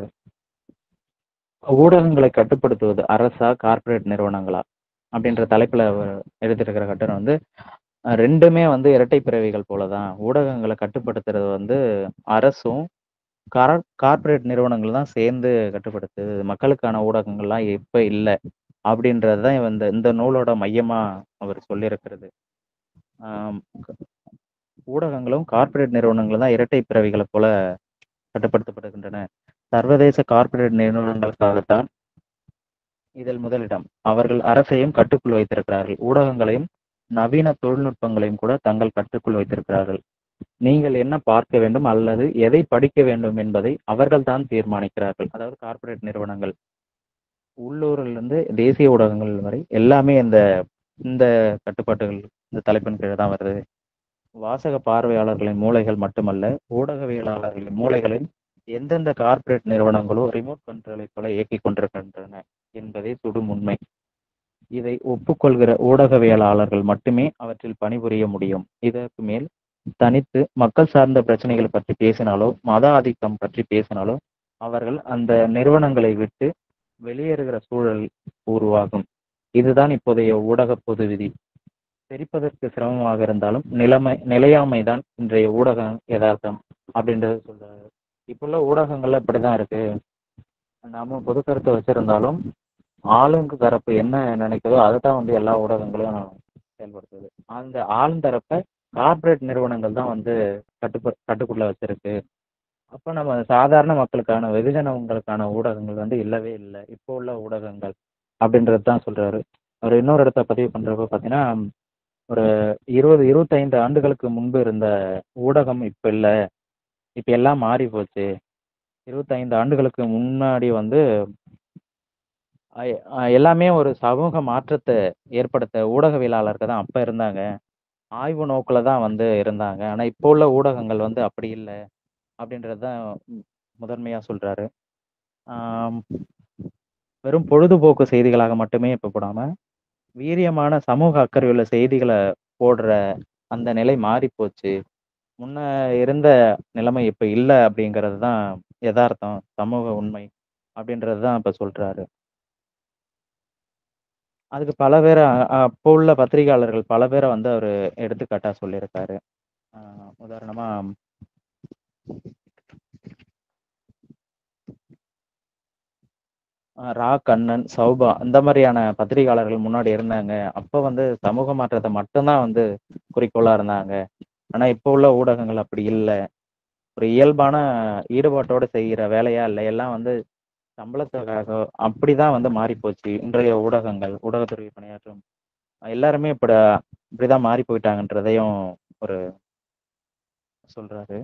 ஊடகங்களை கட்டுப்படுத்துவது அரசா, கார்ப்பரேட் நிறுவனங்களா? அப்படின்ற தலைப்புல அவ எழுதியிருக்கிற கட்டுரை வந்து, அ 2மே வந்து இரட்டை பிறவிகள் போல தான். ஊடகங்கள கட்டுப்படுத்துறது வந்து அரசும், கார் கார்ப்பரேட் நிறுவனங்கள் தான் சேர்ந்து கட்டுப்படுத்துது. மக்களுக்கான ஊடகங்கள்லாம் இப்ப இல்ல. அப்படின்றது தான் இந்த இந்த நூலோட மையமா அவர் சொல்லியிருக்கிறது. ஆம் க ஊடகங்களும் கார்ப்பரேட் நிறுவனங்களும் தான் இரட்டை பிறவிகளைப் போல கட்டுப்படுத்தப்படுகின்றன. சர்வதேச கார்ப்பரேட் நிறுவனங்களுக்காகத்தான் இதில் முதலிடம். அவர்கள் அரசையும் கட்டுக்குள் வைத்திருக்கிறார்கள். ஊடகங்களையும், நவீன தொழில்நுட்பங்களையும் கூட தங்கள் கட்டுக்குள் வைத்திருக்கிறார்கள். நீங்கள் என்ன பார்க்க வேண்டும் அல்லது எதை படிக்க வேண்டும் என்பதை அவர்கள் தான் தீர்மானிக்கிறார்கள். அதாவது கார்ப்பரேட் நிறுவனங்கள். உள்ளூரிலிருந்து தேசிய ஊடகங்கள் வரை எல்லாமே இந்த இந்த கட்டுப்பாட்டுகள் இந்த தலைப்பின் கீழ தான் வருது. வாசக பார்வையாளர்களின் மூளைகள் மட்டுமல்ல, ஊடகவியலாளர்களின் மூளைகளில் எந்தெந்த கார்ப்பரேட் நிறுவனங்களோ ரிமோட் கண்ட்ரோலைப் போல இயக்கிக் கொண்டிருக்கின்றன என்பதே சுடும் உண்மை. இதை ஒப்புக்கொள்கிற ஊடகவியலாளர்கள் மட்டுமே அவற்றில் பணிபுரிய முடியும். இதற்கு மேல் தனித்து மக்கள் சார்ந்த பிரச்சனைகள் பற்றி பேசினாலோ, மத ஆதிக்கம் பற்றி பேசினாலோ, அவர்கள் அந்த நிறுவனங்களை விட்டு வெளியேறுகிற சூழல் உருவாகும். இதுதான் இப்போதைய ஊடக பொது விதி. பிரிப்பதற்கு சிரமமாக இருந்தாலும் நிலைமை நிலையாமை தான் இன்றைய ஊடக எதார்த்தம் அப்படின்றத சொல்றாரு. இப்ப உள்ள ஊடகங்கள்ல இப்படிதான் இருக்கு. நாம பொது கருத்து வச்சிருந்தாலும், ஆளுங்க தரப்பு என்ன நினைக்குதோ அதத்தான் வந்து எல்லா ஊடகங்களும் செயல்படுத்துது. அந்த ஆளும் தரப்ப கார்ப்பரேட் நிறுவனங்கள் தான் வந்து கட்டுப்ப கட்டுக்குள்ள வச்சிருக்கு. அப்ப நம்ம சாதாரண மக்களுக்கான வெகுஜனங்களுக்கான ஊடகங்கள் வந்து இல்லவே இல்ல. இப்போ உள்ள ஊடகங்கள் அப்படின்றது தான் சொல்றாரு. அவர் இன்னொரு இடத்த பதிவு பண்றப்ப பார்த்தீங்கன்னா, ஒரு 20, 25 ஆண்டுகளுக்கு முன்பு இருந்த ஊடகம் இப்ப இல்ல. இப்ப எல்லாம் மாறி போச்சு. 25 ஆண்டுகளுக்கு முன்னாடி வந்து அ அ எல்லாமே ஒரு சமூக மாற்றத்த ஏற்படுத்த ஊடகவியலாளர்கள் தான் அப்ப இருந்தாங்க. ஆய்வு நோக்குல தான் வந்து இருந்தாங்க. ஆனா இப்போ உள்ள ஊடகங்கள் வந்து அப்படி இல்ல. அப்படின்றது தான் ம் முதன்மையா சொல்றாரு. ஆம். வெறும் பொழுதுபோக்கு செய்திகளாக மட்டுமே இப்ப போடாம, வீரியமான சமூக அக்கறையுள்ள செய்திகள போடுற அந்த நிலை மாறிப் போச்சு. முன்ன இருந்த நிலைமை இப்ப இல்ல அப்படிங்கிறது தான் எதார்த்தம், சமூக உண்மை அப்படின்றது தான் இப்ப சொல்றாரு. அதுக்கு பல பேர அ அப்போ உள்ள பத்திரிகையாளர்கள் பல பேர வந்து அவரு எடுத்துக்காட்டா சொல்லியிருக்காரு. அ உதாரணமா அ ரா. கண்ணன், சௌபா இந்த மாரியான பத்திரிகையாளர்கள் முன்னாடி இருந்தாங்க. அப்ப வந்து சமூக மாற்றத்த மட்டும் தான் வந்து குறிக்கோளா இருந்தாங்க. ஆனா இப்போ உள்ள ஊடகங்கள் அப்படி இல்ல. ஒரு இயல்பான ஈடுபாட்டோட செய்ற வேலையா இல்ல. எல்லாம் வந்து சம்பளத்துக்காக அப்படிதான் வந்து மாறிப்போச்சு. இன்றைய ஊடகங்கள், ஊடகத்துறையில் பணியாற்றும் எல்லாருமே இப்பட இப்படிதான் மாறி போயிட்டாங்கன்றதையும் ஒரு சொல்றாரு.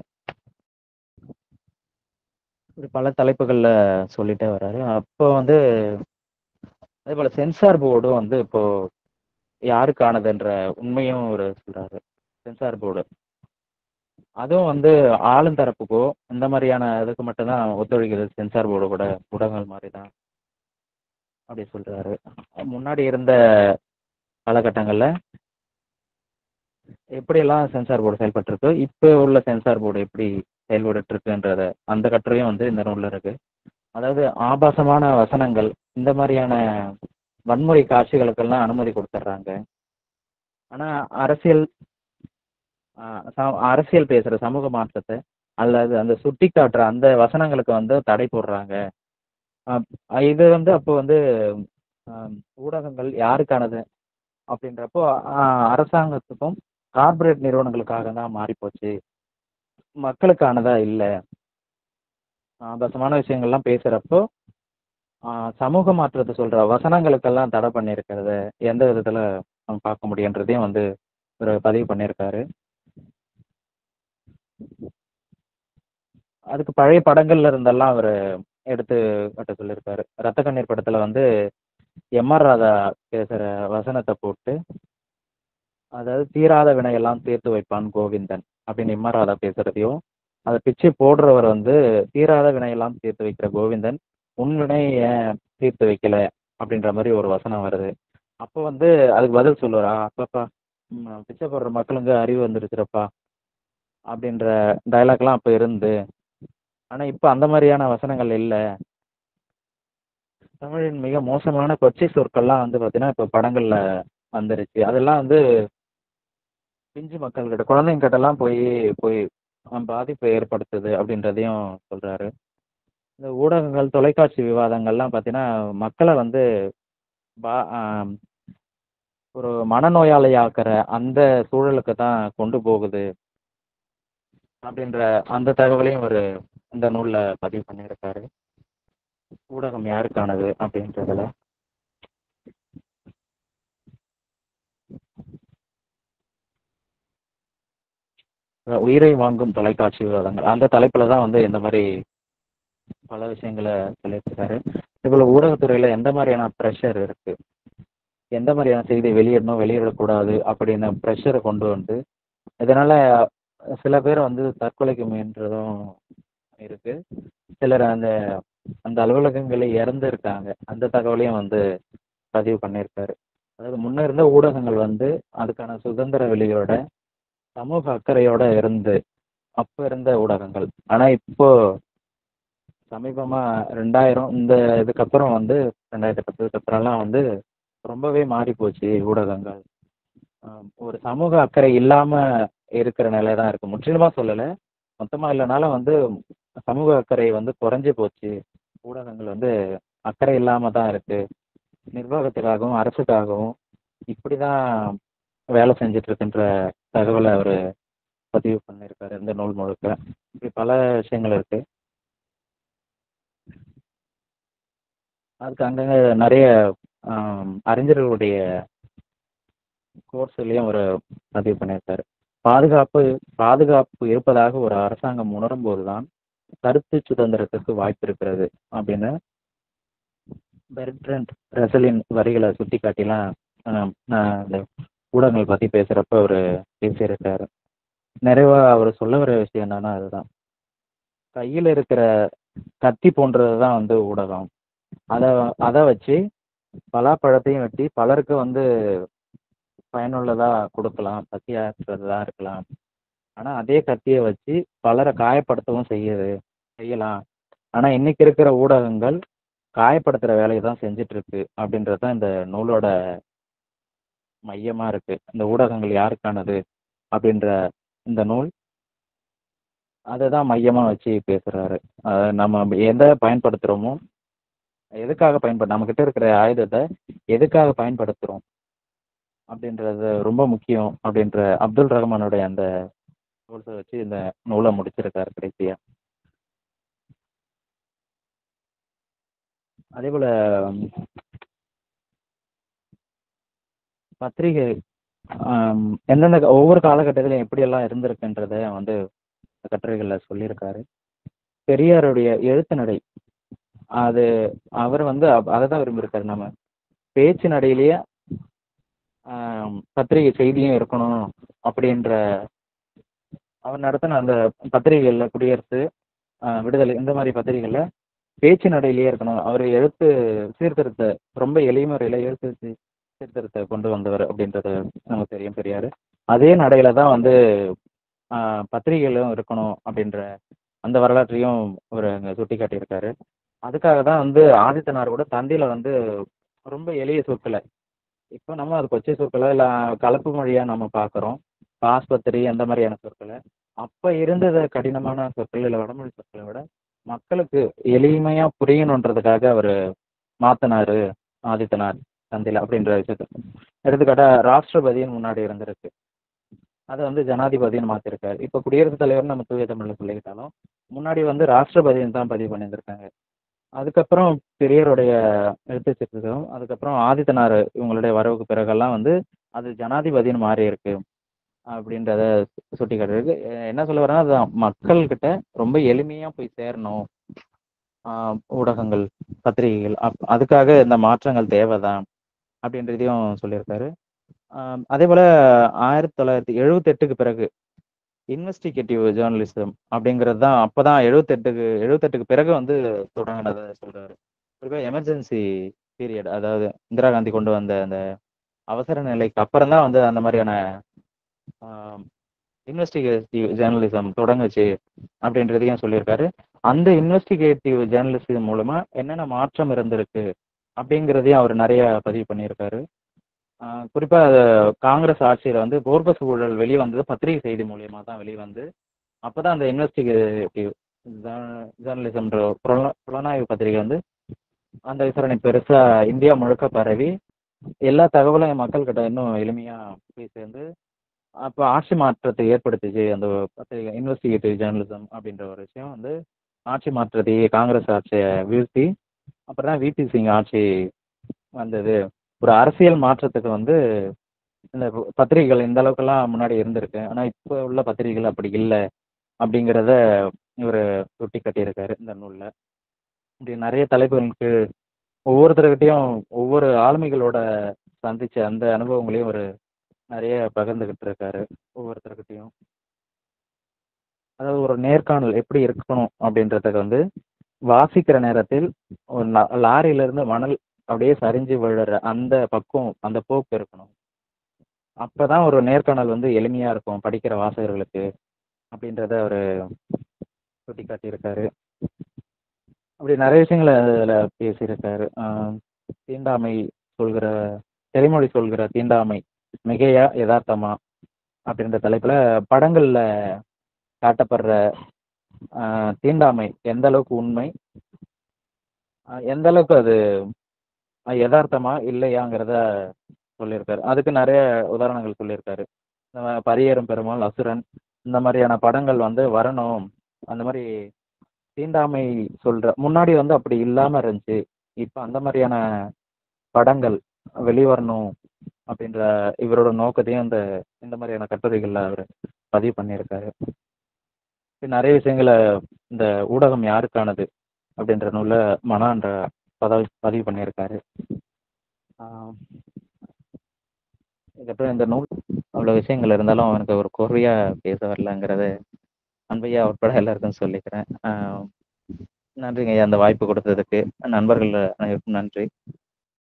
இப்படி பல தலைப்புகள்ல சொல்லிட்டே வர்றாரு. அப்போ வந்து அதேபோல சென்சார் போர்டும் வந்து இப்போ யாருக்கானதுன்ற உண்மையும் அவரு சொல்றாரு. Censor board. அதுவும் வந்து ஆளும் தரப்புக்கோ, இந்த மாரியான இதுக்கு மட்டும் தான் ஒத்துழைக்குது சென்சார் போர்டு கூட ஊடகங்கள் மாரி தான். அப்படி சொல்றாரு. முன்னாடி இருந்த காலகட்டங்கள்ல எப்படியெல்லாம் சென்சார் போர்டு செயல்பட்டுருக்கு, இப்ப உள்ள சென்சார் போர்டு எப்படி செயல்பட்டுட்டு இருக்குன்றத அந்த கட்டுரையும் வந்து இந்த நூல்ல இருக்கு. அதாவது ஆபாசமான வசனங்கள், இந்த மாரியான வன்முறை காட்சிகளுக்கெல்லாம் அனுமதி குடுத்துடுறாங்க. ஆனா அரசியல் அ ச அரசியல் பேசுற சமூக மாற்றத்த அல்லது அந்த சுட்டிக்காட்டுற அந்த வசனங்களுக்கு வந்து தடை போடுறாங்க. அப் இது வந்து அப்போ வந்து அ ஊடகங்கள் யாருக்கானது அப்படின்றப்போ அ அரசாங்கத்துக்கும், கார்ப்பரேட் நிறுவனங்களுக்காக தான் மாறிப்போச்சு. மக்களுக்கானதா இல்ல. ஆபாசமான விஷயங்கள்லாம் பேசுறப்போ, அ சமூக மாற்றத்த சொல்ற வசனங்களுக்கெல்லாம் தடை பண்ணியிருக்கிறத எந்த விதத்துல நம்ம பார்க்க முடியுன்றதையும் வந்து இவரு பதிவு பண்ணியிருக்காரு. அதுக்கு பழைய படங்கள்ல இருந்தெல்லாம் அவரு எடுத்து காட்ட சொல்லியிருக்காரு. ரத்த கண்ணீர் படத்துல வந்து எம்.ஆர். ராதா பேசுற வசனத்த போட்டு, அதாவது "தீராத வினையெல்லாம் தீர்த்து வைப்பான் கோவிந்தன்" அப்படின்னு எம்.ஆர். ராதா பேசுறதையும், அத பிச்சை போடுறவர் வந்து "தீராத வினையெல்லாம் தீர்த்து வைக்கிற கோவிந்தன், உன் வினை ஏன் தீர்த்து வைக்கல?" அப்படின்ற மாரி ஒரு வசனம் வருது. அப்போ வந்து அதுக்கு பதில் சொல்லுவாரு, "ஆ அப்பப்பா ம் பிச்சை போடுற மக்களுங்க அறிவு வந்துருச்சுடப்பா" அப்படின்ற டயலாக்லாம் அப்ப இருந்து. ஆனா இப்ப அந்த மாரியான வசனங்கள் இல்ல. தமிழின் மிக மோசமான கொச்சை சொற்கள்லாம் வந்து பார்த்தீங்கன்னா, இப்ப படங்கள்ல வந்துருச்சு. அதெல்லாம் வந்து பிஞ்சு மக்கள்கிட்ட, குழந்தைங்க கிட்டலாம் போயி போய் அ பாதிப்ப ஏற்படுத்துது அப்படின்றதையும் சொல்றாரு. இந்த ஊடகங்கள், தொலைக்காட்சி விவாதங்கள்லாம் பார்த்தீங்கன்னா, மக்கள வந்து பா அ ஒரு மனநோயாளியாக்குற அந்த சூழலுக்கு தான் கொண்டு போகுது. அப்படின்ற அந்த தகவலையும் அவரு இந்த நூல்ல பதிவு பண்ணியிருக்காரு. ஊடகம் யாருக்கானது அப்படின்றதுல. அ உயிரை வாங்கும் தொலைக்காட்சி விவாதங்கள். அந்த தலைப்புல தான் வந்து இந்த மாரி பல விஷயங்கள சொல்லியிருக்காரு. இதுபோல ஊடகத்துறையில எந்த மாரியான பிரஷர் இருக்கு? எந்த மாரியான செய்தி வெளியிடணும், வெளியிடக்கூடாது அப்படின்னு பிரஷர கொண்டு வந்து, இதனால சில பேர் வந்து தற்கொலைக்கு முயன்றதும் இருக்கு. சிலர் அந்த அந்த அலுவலகங்கள்ல இறந்திருக்காங்க. அந்த தகவலையும் வந்து பதிவு பண்ணியிருக்காரு. அதாவது முன்ன இருந்த ஊடகங்கள் வந்து அதுக்கான சுதந்திர வெளியோட, சமூக அக்கறையோட இருந்து அப்ப இருந்த ஊடகங்கள். ஆனா இப்போ சமீபமா 2000 இந்த இதுக்கப்புறம் வந்து 2010க்கு அப்புறம்லாம் வந்து ரொம்பவே மாறி போச்சு ஊடகங்கள். அ ஒரு சமூக அக்கறை இல்லாம இருக்கிற நிலை தான் இருக்கு. முற்றிலுமா சொல்லல. மொத்தமா இல்லனாலும் வந்து சமூக அக்கறை வந்து குறைஞ்சு போச்சு. ஊடகங்கள் வந்து அக்கறை இல்லாம தான் இருக்கு. நிர்வாகத்துக்காகவும், அரசுக்காகவும் இப்படிதான் வேலை செஞ்சுட்டு இருக்குன்ற தகவல அவரு பதிவு பண்ணியிருக்காரு இந்த நூல் முழுக்க. இப்படி பல விஷயங்கள் இருக்கு. அதுக்கு அங்கங்க நெறைய அ அறிஞர்களுடைய கோர்ஸ்லயும் அவரு பதிவு பண்ணியிருக்காரு. பாதுகாப்பு பாதுகாப்பு இருப்பதாக ஒரு அரசாங்கம் உணரும்போது தான், கருத்து சுதந்திரத்திற்கு வாய்ப்பு இருக்கிறது அப்படின்னு பெர்ட்ரண்ட் ரசலின் வரிகள சுட்டிக்காட்டிலாம் அ அ இந்த ஊடகங்கள் பத்தி பேசுறப்ப அவரு பேசியிருக்காரு. நிறைவா அவரு சொல்ல வர விஷயம் என்னன்னா அதுதான். கையில இருக்கிற கத்தி போன்றது தான் வந்து ஊடகம். அத அத வச்சு பலாப்பழத்தையும் வெட்டி பலருக்கு வந்து பயனுள்ளதா குடுக்கலாம். பசியாற்றுறதா இருக்கலாம். ஆனா அதே கத்திய வச்சு பலர காயப்படுத்தவும் செய்யுது செய்யலாம். ஆனா இன்னைக்கு இருக்கிற ஊடகங்கள் காயப்படுத்துற வேலைய தான் செஞ்சுட்டு இருக்கு. அப்படின்றது தான் இந்த நூலோட மையமா இருக்கு. இந்த ஊடகங்கள் யாருக்கானது? அப்படின்ற இந்த நூல் அத தான் மையமா வச்சு பேசுறாரு. அ நம்ம எத பயன்படுத்துறோமோ, எதுக்காக பயன்படு நம்மகிட்ட இருக்கிற ஆயுதத்த எதுக்காக பயன்படுத்துறோம்? அப்படின்றது ரொம்ப முக்கியம் அப்படின்ற அப்துல் ரஹ்மானுடைய அந்த கோர்ஸ வச்சு இந்த நூல முடிச்சிருக்காரு கடைசியா. அதேபோல பத்திரிகை அம் எந்தெந்த ஒவ்வொரு காலகட்டத்திலும் எப்படியெல்லாம் இருந்திருக்குன்றத வந்து கட்டுரைகள்ல சொல்லியிருக்காரு. பெரியாருடைய எழுத்து நடை. அது அவர் வந்து அத தான் விரும்பியிருக்காரு. நம்ம பேச்சு நடையிலேயே அ பத்திரிகை செய்தியும் இருக்கணும் அப்படின்ற அவர் நடத்தின அந்த பத்திரிகைகள்ல குடியரசு, அ விடுதலை இந்த மாரி பத்திரிகைகள்ல பேச்சு நடையிலேயே இருக்கணும். அவரு எழுத்து சீர்திருத்த ரொம்ப எளிய முறையில எழுத்து சீ சீர்திருத்த கொண்டு வந்தவர் அப்படின்றது நமக்கு தெரியும் பெரியாரு. அதே நடையில தான் வந்து அ பத்திரிகைகளும் இருக்கணும் அப்படின்ற அந்த வரலாற்றையும் அவரு அங்க சுட்டிக்காட்டியிருக்காரு. அதுக்காக தான் வந்து ஆதித்தனார் கூட தந்தியில வந்து ரொம்ப எளிய சொற்கள இப்ப நம்ம அது கொச்சை சொற்கள இல்ல கலப்பு மொழியா நம்ம பார்க்குறோம். ஆஸ்பத்திரி அந்த மாரியான சொற்கள. அப்ப இருந்தத கடினமான சொற்கள் இல்ல வடமொழி சொற்கள விட மக்களுக்கு எளிமையா புரியணுன்றதுக்காக அவரு மாத்துனாரு ஆதித்தனார் தந்தியில அப்படின்ற விஷயத்த. எடுத்துக்காட்டா ராஷ்டிரபதின்னு முன்னாடி இருந்திருக்கு. அத வந்து ஜனாதிபதின்னு மாத்திருக்காரு. இப்ப குடியரசுத் தலைவர்னு நம்ம தூய தமிழ்ல சொல்லிக்கிட்டாலும், முன்னாடி வந்து ராஷ்டிரபதின்னு தான் பதிவு பண்ணியிருந்திருக்காங்க. அதுக்கப்புறம் பெரியாருடைய எழுத்து சீர்திருத்தம், அதுக்கப்புறம் ஆதித்தனார் இவங்களுடைய வரவுக்கு பிறகெல்லாம் வந்து அது ஜனாதிபதின்னு மாறியிருக்கு. அப்படின்றத சுட்டிக்காட்டியிருக்கு. என்ன சொல்ல வரேன்னா, அதுதான் மக்கள்கிட்ட ரொம்ப எளிமையா போய் சேரணும். ஆ ஊடகங்கள், பத்திரிகைகள் அப் அதுக்காக இந்த மாற்றங்கள் தேவ தான். அப்படின்றதையும் சொல்லியிருக்காரு. அ அதேபோல 1978க்கு பிறகு இன்வெஸ்டிகேட்டிவ் ஜெர்னலிசம் அப்படிங்கிறது தான் அப்பதான் 78க்கு 78க்கு பிறகு வந்து தொடங்குனத சொல்றாரு. குறிப்பா எமர்ஜென்சி பீரியட் அதாவது இந்திரா காந்தி கொண்டு வந்த அந்த அவசர நிலைக்கு அப்புறம் தான் வந்து அந்த மாரியான ஆ இன்வெஸ்டிகேட்டிவ் ஜெர்னலிசம் தொடங்குச்சு அப்படின்றதையும் சொல்லியிருக்காரு. அந்த இன்வெஸ்டிகேட்டிவ் ஜெர்னலிசம் மூலமா என்னென்ன மாற்றம் இருந்திருக்கு அப்படிங்கிறதையும் அவர் நெறைய பதிவு பண்ணியிருக்காரு. ஆ குறிப்பா காங்கிரஸ் ஆட்சியில வந்து போர்பஸ் ஊழல் வெளிய வந்தது பத்திரிகை செய்தி மூலியமா தான் வெளிவந்து, அப்பதான் அந்த இன்வெஸ்டிகேட்டிவ் ஜேர்னலிசம்ன்ற புலனா புலனாய்வு பத்திரிகை வந்து அந்த விசாரணை பெருசா இந்தியா முழுக்க பரவி எல்லா தகவலும் மக்கள்கிட்ட இன்னும் எளிமையா போய் சேர்ந்து அப்போ ஆட்சி மாற்றத்தை ஏற்படுத்துச்சு அந்த பத்திரிகை இன்வெஸ்டிகேட்டிவ் ஜேர்னலிசம் அப்படின்ற ஒரு விஷயம் வந்து ஆட்சி மாற்றத்தை காங்கிரஸ் ஆட்சியை வீழ்த்தி அப்புறம் தான் விபி சிங் ஆட்சி வந்தது ஒரு அரசியல் மாற்றத்துக்கு வந்து இந்த பத்திரிகைகள் இந்த அளவுக்குலாம் முன்னாடி இருந்திருக்கு ஆனால் இப்போ உள்ள பத்திரிகைகள் அப்படி இல்லை அப்படிங்கிறத இவர் சுட்டி காட்டியிருக்காரு இந்த நூலில் இப்படி நிறைய தலைப்புகளுக்கு ஒவ்வொருத்தர்கிட்டையும் ஒவ்வொரு ஆளுமைகளோட சந்திச்ச அந்த அனுபவங்களையும் ஒரு நிறைய பகிர்ந்துக்கிட்டு இருக்காரு ஒவ்வொருத்தர்கிட்டையும் அதாவது ஒரு நேர்காணல் எப்படி இருக்கணும் அப்படின்றதுக்கு வந்து வாசிக்கிற நேரத்தில் ஒரு லா- லாரியிலிருந்து மணல் அப்படியே சரிஞ்சு விழுற அந்த பக்குவம் அந்த போக்கு இருக்கணும் அப்பதான் ஒரு நேர்காணல் வந்து எளிமையா இருக்கும் படிக்கிற வாசகர்களுக்கு அப்படின்றத அவர் சுட்டி காட்டியிருக்காரு அப்படி நிறைய விஷயங்களை அதில் பேசியிருக்காரு ஆஹ் தீண்டாமை சொல்கிற செறிமொழி சொல்கிற தீண்டாமை மிகையா யதார்த்தமா அப்படின்ற தலைப்பில் படங்களில் காட்டப்படுற ஆஹ் தீண்டாமை எந்த அளவுக்கு உண்மை ஆஹ் எந்த அளவுக்கு அது ஆஹ் யதார்த்தமா இல்லையாங்கிறத சொல்லியிருக்காரு அதுக்கு நிறைய உதாரணங்கள் சொல்லியிருக்காரு இந்த மா- பரியேறும் பெருமாள் அசுரன் இந்த மாதிரியான படங்கள் வந்து வரணும் அந்த மாதிரி தீண்டாமை சொல்ற முன்னாடி வந்து அப்படி இல்லாம இருந்துச்சு இப்போ அந்த மாதிரியான படங்கள் வெளிவரணும் அப்படின்ற இவரோட நோக்கத்தையும் இந்த இந்த மாதிரியான கட்டுரைகள்ல அவர் பதிவு பண்ணியிருக்காரு இப்படி நிறைய விஷயங்களை இந்த ஊடகம் யாருக்கானது அப்படின்ற நூல்ல மனான்ற பதவி பதிவு பண்ணியிருக்காரு ஆஹ் இதுக்கப்புறம் இந்த நூல் அவ்வளோ விஷயங்கள் இருந்தாலும் அவனுக்கு ஒரு கோர்வையா பேச வரலங்கிறத அன்பையா உட்பட எல்லாருக்கும் சொல்லிக்கிறேன் ஆஹ் நன்றிங்க ஐயா அந்த வாய்ப்பு கொடுத்ததுக்கு நண்பர்கள் அனைவருக்கும் நன்றி